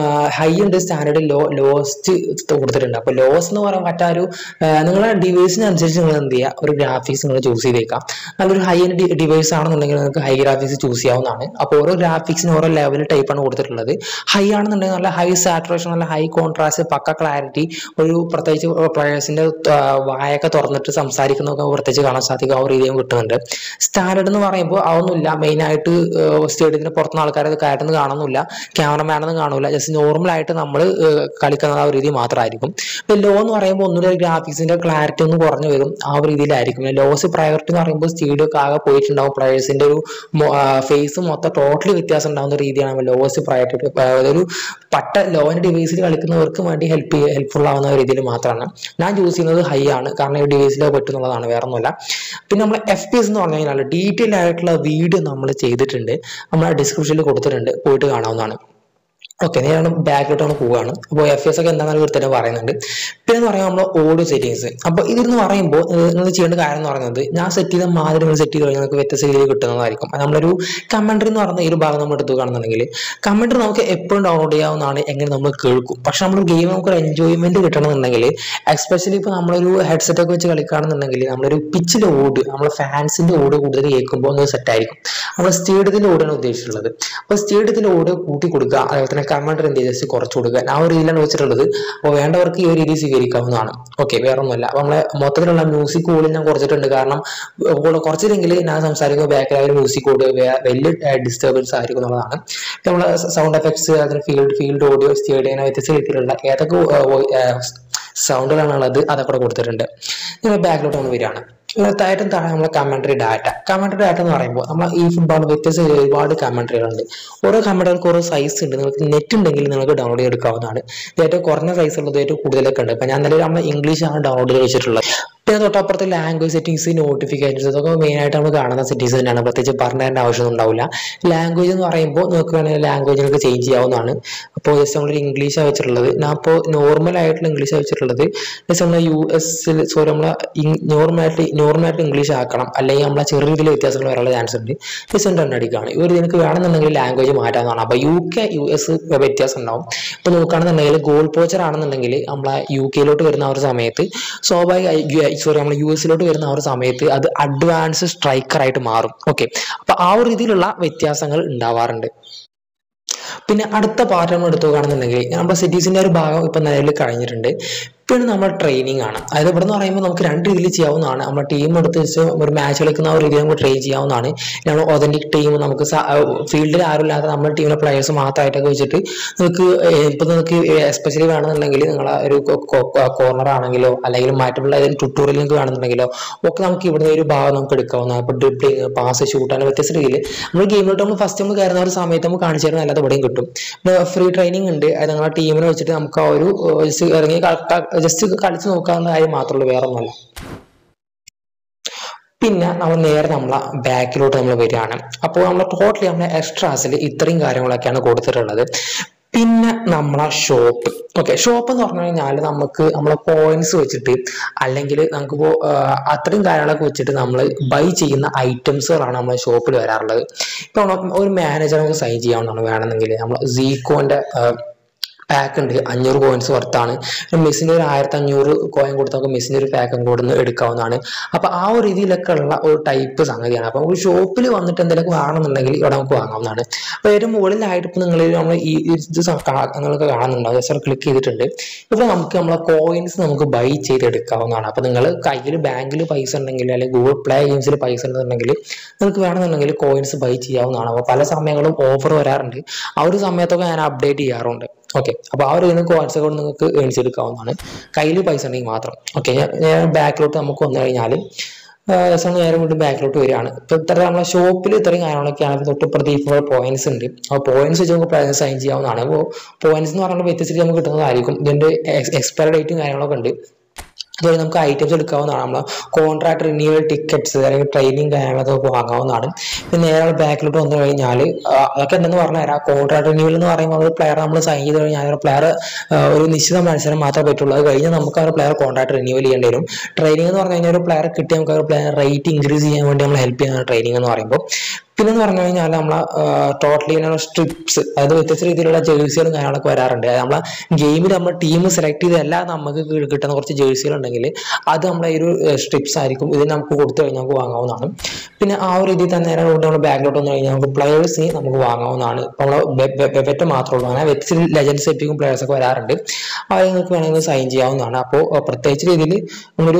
ഹൈ ഉണ്ട് സ്റ്റാൻഡേർഡ് ലോ ലോസ്റ്റ് കൊടുത്തിട്ടുണ്ട് അപ്പോൾ ലോസ് എന്ന് പറയാൻ മറ്റൊരു നിങ്ങളുടെ ഡിവൈസിനനുസരിച്ച് നിങ്ങൾ എന്ത് ചെയ്യുക ഒരു ഗ്രാഫിക്സ് നിങ്ങൾ ചൂസ് ചെയ്തേക്കാം നല്ലൊരു ഹൈ എൻഡ് ഡിവൈസ് ആണെന്നുണ്ടെങ്കിൽ നിങ്ങൾക്ക് ഹൈ ഗ്രാഫിക്സ് ചൂസ് ചെയ്യാവുന്നതാണ് അപ്പോൾ ഓരോ ഗ്രാഫിക്സിന് ഓരോ ലെവൽ ടൈപ്പാണ് കൊടുത്തിട്ടുള്ളത് ഹൈ ആണെന്നുണ്ടെങ്കിൽ നല്ല ഹൈ സാറ്റുറേഷൻ നല്ല ഹൈ കോൺട്രാസ്റ്റ് പക്ക ക്ലാരിറ്റി ഒരു പ്രത്യേകിച്ച് പ്ലേയേഴ്സിന്റെ വായൊക്കെ തുറന്നിട്ട് സംസാരിക്കുന്നതൊക്കെ പ്രത്യേകിച്ച് കാണാൻ സാധിക്കും ആ ഒരു രീതിയും കിട്ടുന്നുണ്ട് സ്റ്റാൻഡേർഡ് എന്ന് പറയുമ്പോൾ അതൊന്നുമില്ല മെയിൻ ആയിട്ട് സ്റ്റേഡിയത്തിന് പുറത്തുനിന്ന് ആൾക്കാരെ കാര്യമൊന്നും കാണുന്നില്ല ക്യാമറമാനൊന്നും കാണൂല ജസ്റ്റ് നോർമൽ ആയിട്ട് നമ്മൾ കളിക്കുന്ന ആ ഒരു രീതി മാത്രമായിരിക്കും ഇപ്പൊ ലോ എന്ന് പറയുമ്പോൾ ഒന്നുകൂടി ഗ്രാഫിക്സിന്റെ ക്ലാരിറ്റി ഒന്ന് കുറഞ്ഞു വരും ആ ഒരു രീതിയിലായിരിക്കും ലോസ് പ്രയോറിറ്റി എന്ന് പറയുമ്പോൾ സ്റ്റേഡിയം ഒക്കെ ആകെ പോയിട്ടുണ്ടാവും പ്ലേയേഴ്സിന്റെ ഒരു ഫേസ് മൊത്തം ടോട്ടലി വ്യത്യാസം ഉണ്ടാകുന്ന രീതിയാണ് ലോസ് പ്രയോറിറ്റി അതൊരു പട്ട ലോന്റെ ഡിവൈസിൽ കളിക്കുന്നവർക്ക് വേണ്ടി ഹെൽപ്പ് ഹെൽപ്ഫുൾ ആവുന്ന രീതിയിൽ മാത്രമാണ് ഞാൻ ചൂസ് ചെയ്യുന്നത് ഹൈ ആണ് കാരണം ഈ ഡിവൈസിൽ പറ്റുന്നുള്ളതാണ് വേറെ ഒന്നുമില്ല പിന്നെ നമ്മൾ എഫ് പി എസ് എന്ന് പറഞ്ഞു കഴിഞ്ഞാൽ ഡീറ്റെയിൽ ആയിട്ടുള്ള വീഡിയോ നമ്മൾ ചെയ്തിട്ടുണ്ട് നമ്മൾ ഡിസ്ക്രിപ്ഷനിൽ കൊടുത്തിട്ടുണ്ട് പോയിട്ട് കാണാവുന്നതാണ് ഓക്കെ ഞാൻ ബാക്കിലോട്ടാണ് പോവുകയാണ് അപ്പോൾ എഫ് എസ് ഒക്കെ എന്താണെന്ന് കൃത്യമായിട്ട് പറയുന്നുണ്ട് പിന്നെ എന്ന് പറയുമ്പോൾ നമ്മൾ ഓഡിയോ സെറ്റിങ്സ് അപ്പോൾ ഇതിന്ന് പറയുമ്പോൾ നിങ്ങൾ ചെയ്യേണ്ട കാര്യം എന്ന് പറയുന്നത് ഞാൻ സെറ്റ് ചെയ്ത മാതിരി നിങ്ങൾ സെറ്റ് ചെയ്ത് കഴിഞ്ഞാൽ നിങ്ങൾക്ക് വ്യത്യസ്ത രീതിയിൽ കിട്ടുന്നതായിരിക്കും അത് നമ്മളൊരു കമൻട്രി എന്ന് പറയുന്ന ഈ ഒരു ഭാഗം നമ്മൾ എടുത്തു കാണുന്നുണ്ടെങ്കിൽ കമൻട്രി നമുക്ക് എപ്പോഴും ഡൗൺലോഡ് ചെയ്യാവുന്നതാണ് എങ്ങനെ നമ്മൾ കേൾക്കും പക്ഷെ നമ്മൾ ഗെയിം നമുക്ക് ഒരു എൻജോയ്മെന്റ് കിട്ടണമെന്നുണ്ടെങ്കിൽ എക്സ്പെഷ്യലി ഇപ്പോൾ നമ്മളൊരു ഹെഡ്സെറ്റ് ഒക്കെ വെച്ച് കളിക്കുകയാണെന്നുണ്ടെങ്കിൽ നമ്മളൊരു പിച്ചിലെ ഓട് നമ്മളെ ഫാൻസിന്റെ ഓട് കൂടുതൽ കേൾക്കുമ്പോൾ ഒന്ന് സെറ്റ് ആയിരിക്കും നമ്മൾ സ്റ്റേഡിയത്തിന്റെ ഓടാണ് ഉദ്ദേശിച്ചിട്ടുള്ളത് അപ്പോൾ സ്റ്റേഡിയത്തിന്റെ ഓട് കൂട്ടി കൊടുക്കുക അതുപോലെ തന്നെ കമൻഡർ എന്ത് ജസ്റ്റ് കുറച്ച് കൊടുക്കുക ആ ഒരു രീതിയിലാണ് വെച്ചിട്ടുള്ളത് അപ്പോൾ വേണ്ടവർക്ക് ഈ ഒരു രീതി സ്വീകരിക്കാവുന്നതാണ് ഓക്കെ വേറെ ഒന്നുമല്ല അപ്പോൾ നമ്മളെ മൊത്തത്തിലുള്ള മ്യൂസിക് കോഡിൽ ഞാൻ കുറച്ചിട്ടുണ്ട് കാരണം ഇപ്പോൾ കുറച്ചില്ലെങ്കിൽ ഞാൻ സംസാരിക്കുമ്പോൾ ബാക്കിൽ മ്യൂസിക് കോഡ് വലിയ ഡിസ്റ്റർബൻസ് ആയിരിക്കും എന്നുള്ളതാണ് നമ്മൾ സൗണ്ട് എഫക്ട്സ് അതിന് ഫീൽഡ് ഫീൽഡ് ഓഡിയോ സ്റ്റേഡിയം വ്യത്യസ്ത രീതിയിലുള്ള ഏതൊക്കെ സൗണ്ടുകളാണുള്ളത് അതൊക്കെ കൂടെ കൊടുത്തിട്ടുണ്ട് നിങ്ങൾ ബാക്കിലോട്ട് നമ്മൾ വരികയാണ് താഴത്തും താഴെ നമ്മളെ കമന്ററി ഡാറ്റ കമന്ററി ഡാറ്റ എന്ന് പറയുമ്പോൾ നമ്മൾ ഈ ഫുട്ബോൾ വ്യത്യസ്ത ഒരുപാട് കമന്ററികളുണ്ട് ഓരോ കമന്ററികൾക്ക് ഓരോ സൈസ് ഉണ്ട് നിങ്ങൾക്ക് നെറ്റ് ഉണ്ടെങ്കിൽ നിങ്ങൾക്ക് ഡൗൺലോഡ് ചെയ്തെടുക്കാവുന്നതാണ് ഇത് ഏറ്റവും കുറഞ്ഞ സൈസ് ഉള്ളത് ഏറ്റവും കൂടുതലൊക്കെ ഉണ്ട് ഇപ്പം ഞാൻ നിലവിൽ നമ്മൾ ഇംഗ്ലീഷാണ് ഡൗൺലോഡ് ചെയ്ത് വെച്ചിട്ടുള്ളത് പിന്നെ തൊട്ടപ്പുറത്ത് ലാംഗ്വേജ് സെറ്റിങ്സ് നോട്ടിഫിക്കേഷൻസ് ഇതൊക്കെ മെയിൻ ആയിട്ട് നമ്മൾ കാണുന്ന സെറ്റിങ്സ് തന്നെയാണ് പ്രത്യേകിച്ച് പറഞ്ഞു തരേണ്ട ആവശ്യമൊന്നും ഉണ്ടാവില്ല ലാംഗ്വേജ് എന്ന് പറയുമ്പോൾ നിങ്ങൾക്ക് വേണമെങ്കിൽ ലാംഗ്വേജ് നിങ്ങൾക്ക് ചേഞ്ച് ചെയ്യാവുന്നതാണ് അപ്പോൾ ജസ്റ്റ് നമ്മളൊരു ഇംഗ്ലീഷാണ് വെച്ചിട്ടുള്ളത് ഞാൻ ഇപ്പോൾ നോർമൽ ആയിട്ടുള്ള ഇംഗ്ലീഷാണ് വെച്ചിട്ടുള്ളത് ജസ്റ്റ് നമ്മൾ യു എസിൽ സോറി നമ്മൾ നോർമലായിട്ട് നോർമലായിട്ട് ഇംഗ്ലീഷ് ആക്കണം അല്ലെങ്കിൽ നമ്മളെ ചെറിയ രീതിയിൽ വ്യത്യാസങ്ങൾ വരാനുള്ള ചാൻസ് ഉണ്ട് ജസ്റ്റ് രണ്ട് അടിക്കാണ് ഇവർ നിനക്ക് വേണമെന്നുണ്ടെങ്കിൽ ലാംഗ്വേജ് മാറ്റാവുന്നതാണ് അപ്പോൾ യു കെ യു എസ് വ്യത്യാസം ഉണ്ടാവും ഇപ്പോൾ നോക്കുകയാണെന്നുണ്ടെങ്കിൽ ഗോൾ പോച്ചർ ആണെന്നുണ്ടെങ്കിൽ നമ്മളെ യു കെയിലോട്ട് വരുന്ന ആ ഒരു സമയത്ത് സ്വാഭാവിക സോറി നമ്മൾ യു എസിലോട്ട് വരുന്ന ആ ഒരു സമയത്ത് അത് അഡ്വാൻസ് സ്ട്രൈക്കർ ആയിട്ട് മാറും ഓക്കെ അപ്പൊ ആ ഒരു രീതിയിലുള്ള വ്യത്യാസങ്ങൾ ഉണ്ടാവാറുണ്ട് പിന്നെ അടുത്ത പാർട്ട് നമ്മൾ എടുത്തു കാണുന്നുണ്ടെങ്കിൽ നമ്മുടെ സിറ്റീസിന്റെ ഒരു ഭാഗം ഇപ്പൊ നിലവിൽ കഴിഞ്ഞിട്ടുണ്ട് പിന്നെ നമ്മുടെ ട്രെയിനിങ് ആണ് അതായത് ഇവിടെ നിന്ന് പറയുമ്പോൾ നമുക്ക് രണ്ട് രീതിയിൽ ചെയ്യാവുന്നതാണ് നമ്മുടെ ടീം എടുത്ത് വെച്ച് ഒരു മാച്ച് കളിക്കുന്ന ആ ഒരു രീതിയിൽ നമുക്ക് ട്രെയിൻ ചെയ്യാവുന്നതാണ് നമ്മൾ ഒതന്റിക് ടീം നമുക്ക് ഫീൽഡിൽ ആരും ഇല്ലാത്ത നമ്മുടെ ടീമിലെ പ്ലേയേഴ്സ് മാത്രമായിട്ടൊക്കെ വെച്ചിട്ട് നിങ്ങൾക്ക് ഇപ്പൊ നിങ്ങൾക്ക് എസ്പെഷ്യലി വേണമെന്നുണ്ടെങ്കിൽ നിങ്ങളെ ഒരു കോർണർ ആണെങ്കിലോ അല്ലെങ്കിൽ മറ്റുള്ള ഏതെങ്കിലും ട്യൂട്ടോറിയൽ നിങ്ങൾക്ക് വേണമെന്നുണ്ടെങ്കിലോ ഒക്കെ നമുക്ക് ഇവിടുന്ന് ഒരു ഭാഗം നമുക്ക് എടുക്കാവുന്ന ഇപ്പൊ ഡ്രിബ്ലിങ് പാസ് ഷൂട്ട് അങ്ങനെ വ്യത്യസ്ത രീതിയിൽ നമ്മൾ ഗെയിമിലോട്ട് നമ്മൾ ഫസ്റ്റ് നമ്മൾ കയറുന്ന ഒരു സമയത്ത് നമുക്ക് കാണിച്ചു തരുന്ന അല്ലാതെ ഇവിടെയും കിട്ടും ഫ്രീ ട്രെയിനിങ് ഉണ്ട് അത് നിങ്ങളെ ടീമിനെ വെച്ചിട്ട് നമുക്ക് ആ ഒരു ഇറങ്ങി ജസ്റ്റ് കളിച്ച് നോക്കാവുന്ന കാര്യം മാത്രമേ ഉള്ളൂ വേറെ ഒന്നുമല്ല പിന്നെ നമ്മൾ നേരെ നമ്മളെ ബാക്കിലോട്ട് നമ്മൾ വരികയാണ് അപ്പോൾ നമ്മൾ ടോട്ടലി നമ്മളെ എക്സ്ട്രാസിൽ ഇത്രയും കാര്യങ്ങളൊക്കെയാണ് കൊടുത്തിട്ടുള്ളത് പിന്നെ നമ്മളെ ഷോപ്പ് ഓക്കെ ഷോപ്പ് എന്ന് പറഞ്ഞു കഴിഞ്ഞാൽ നമുക്ക് നമ്മളെ പോയിന്റ്സ് വെച്ചിട്ട് അല്ലെങ്കിൽ നമുക്കിപ്പോൾ അത്രയും കാര്യങ്ങളൊക്കെ വെച്ചിട്ട് നമ്മൾ ബൈ ചെയ്യുന്ന ഐറ്റംസുകളാണ് നമ്മളെ ഷോപ്പിൽ വരാറുള്ളത് ഇപ്പോൾ ഒരു മാനേജർ നമുക്ക് സൈൻ ചെയ്യാവുന്നതാണ് വേണമെങ്കിൽ നമ്മൾ സീക്കോന്റെ പാക്ക് ഉണ്ട് അഞ്ഞൂറ് കോയിൻസ് വർത്താണ് മെസ്സിന് ഒരു ആയിരത്തി അഞ്ഞൂറ് കോയിൻ കൊടുത്ത് നമുക്ക് മെസ്സിന് ഒരു പാക്കും കൂടെ ഒന്ന് എടുക്കാവുന്നതാണ് അപ്പൊ ആ ഒരു രീതിയിലൊക്കെ ഉള്ള ഒരു ടൈപ്പ് സംഗതിയാണ് അപ്പൊ നമുക്ക് ഷോപ്പിൽ വന്നിട്ട് എന്തെങ്കിലും വേണമെന്നുണ്ടെങ്കിൽ ഇവിടെ നമുക്ക് വാങ്ങാവുന്നതാണ് അപ്പൊ ഏറ്റവും മുകളിലായിട്ട് ഇപ്പൊ നിങ്ങൾ നമ്മൾ ഈ ഇത് നിങ്ങൾക്ക് കാണുന്നുണ്ടാവും ജസ്റ്റ് ക്ലിക്ക് ചെയ്തിട്ടുണ്ട് ഇപ്പൊ നമുക്ക് നമ്മളെ കോയിൻസ് നമുക്ക് ബൈ ചെയ്തെടുക്കാവുന്നതാണ് അപ്പൊ നിങ്ങൾ കയ്യിൽ ബാങ്കിൽ പൈസ ഉണ്ടെങ്കിൽ അല്ലെങ്കിൽ ഗൂഗിൾ പ്ലേ ഗെയിംസിൽ പൈസ ഉണ്ടെന്നുണ്ടെങ്കിൽ നിങ്ങൾക്ക് വേണമെന്നുണ്ടെങ്കിൽ കോയിൻസ് ബൈ ചെയ്യാവുന്നതാണ് അപ്പോൾ പല സമയങ്ങളും ഓഫർ വരാറുണ്ട് ആ ഒരു സമയത്തൊക്കെ ഞാൻ അപ്ഡേറ്റ് ചെയ്യാറുണ്ട് ഓക്കെ അപ്പോൾ ആ ഒരു ഇതിന് കോയിൻസ് കൊണ്ട് നിങ്ങൾക്ക് ഏണിച്ച് എടുക്കാവുന്നതാണ് കയ്യിൽ പൈസ ഉണ്ടെങ്കിൽ മാത്രം ഓക്കെ ഞാൻ ബാക്കിലോട്ട് നമുക്ക് വന്നു കഴിഞ്ഞാൽ ജസ്റ്റ് നേരെ വീണ്ടും ബാക്കിലോട്ട് വരികയാണ് ഇപ്പൊ ഇത്ര നമ്മളെ ഷോപ്പിൽ ഇത്രയും കാര്യങ്ങളൊക്കെയാണ് തൊട്ടിപ്പുറത്ത് ഈ പോയിന്റ്സ് ഉണ്ട് ആ പോയിന്റ്സ് വെച്ച് നമുക്ക് പ്രൈസ് സൈൻ ചെയ്യാവുന്നതാണ് അപ്പോൾ പോയിന്റ്സ് എന്ന് പറയുമ്പോൾ വ്യത്യസ്തമായിട്ട് നമുക്ക് കിട്ടുന്നതായിരിക്കും ഇതിന്റെ എക്സ്പയർ ഡേറ്റും കാര്യങ്ങളൊക്കെ ഉണ്ട് അതുപോലെ നമുക്ക് ഐറ്റംസ് എടുക്കാവുന്നതാണ് നമ്മൾ കോൺട്രാക്ട് റിന്യൂവൽ ടിക്കറ്റ്സ് അല്ലെങ്കിൽ ട്രെയിനിങ് കാര്യങ്ങളൊക്കെ വാങ്ങാവുന്നതാണ് പിന്നെ നേരെ ബാക്കിലോട്ട് വന്നു കഴിഞ്ഞാൽ അതൊക്കെ എന്തെന്ന് പറഞ്ഞു തരാം കോൺട്രാക്ട് റിന്യൂവൽ എന്ന് പറയുമ്പോൾ ഒരു പ്ലെയർ നമ്മൾ സൈൻ ചെയ്ത് കഴിഞ്ഞാൽ ഒരു പ്ലെയർ ഒരു നിശ്ചിത മത്സരം മാത്രമേ പറ്റുള്ളൂ അത് കഴിഞ്ഞ് നമുക്ക് ആ ഒരു പ്ലെയർ കോൺട്രാക്ട് റിന്യൂവൽ ചെയ്യേണ്ടി വരും ട്രെയിനിങ് എന്ന് പറഞ്ഞു കഴിഞ്ഞാൽ ഒരു പ്ലെയർ കിട്ടി നമുക്ക് ആ ഒരു പ്ലെയർ റേറ്റ് ഇൻക്രീസ് ചെയ്യാൻ വേണ്ടി നമ്മൾ ഹെൽപ്പ് ചെയ്യുന്ന ട്രെയിനിങ് എന്ന് പറയുമ്പോൾ പിന്നെ എന്ന് പറഞ്ഞു കഴിഞ്ഞാൽ നമ്മളെ ടോട്ടലി സ്ട്രിപ്സ് അതായത് വ്യത്യസ്ത രീതിയിലുള്ള ജേഴ്സികളും കാര്യങ്ങളൊക്കെ വരാറുണ്ട് അതായത് നമ്മളെ ഗെയിമിൽ നമ്മൾ ടീം സെലക്ട് ചെയ്തല്ല നമുക്ക് കിട്ടുന്ന കുറച്ച് ജേഴ്സികൾ ഉണ്ടെങ്കിൽ അത് നമ്മളെ ഈ ഒരു സ്ട്രിപ്സ് ആയിരിക്കും ഇത് നമുക്ക് കൊടുത്തു കഴിഞ്ഞാൽ നമുക്ക് വാങ്ങാവുന്നതാണ് പിന്നെ ആ ഒരു രീതിയിൽ തന്നെ നേരെ കൊണ്ട് നമ്മൾ ബാക്കിലോട്ട് വന്നു കഴിഞ്ഞാൽ നമുക്ക് പ്ലെയേഴ്സിന് നമുക്ക് വാങ്ങാവുന്നതാണ് ഇപ്പൊ നമ്മൾ ബെബറ്റ് മാത്രമേ ഉള്ളൂ അങ്ങനെ വ്യത്യസ്ത ലെജൻസ് എപ്പിക്കും പ്ലെയേഴ്സ് ഒക്കെ വരാറുണ്ട് അത് നിങ്ങൾക്ക് വേണമെങ്കിൽ സൈൻ ചെയ്യാവുന്നതാണ് അപ്പോൾ പ്രത്യേകിച്ച് രീതിയിൽ നമ്മളൊരു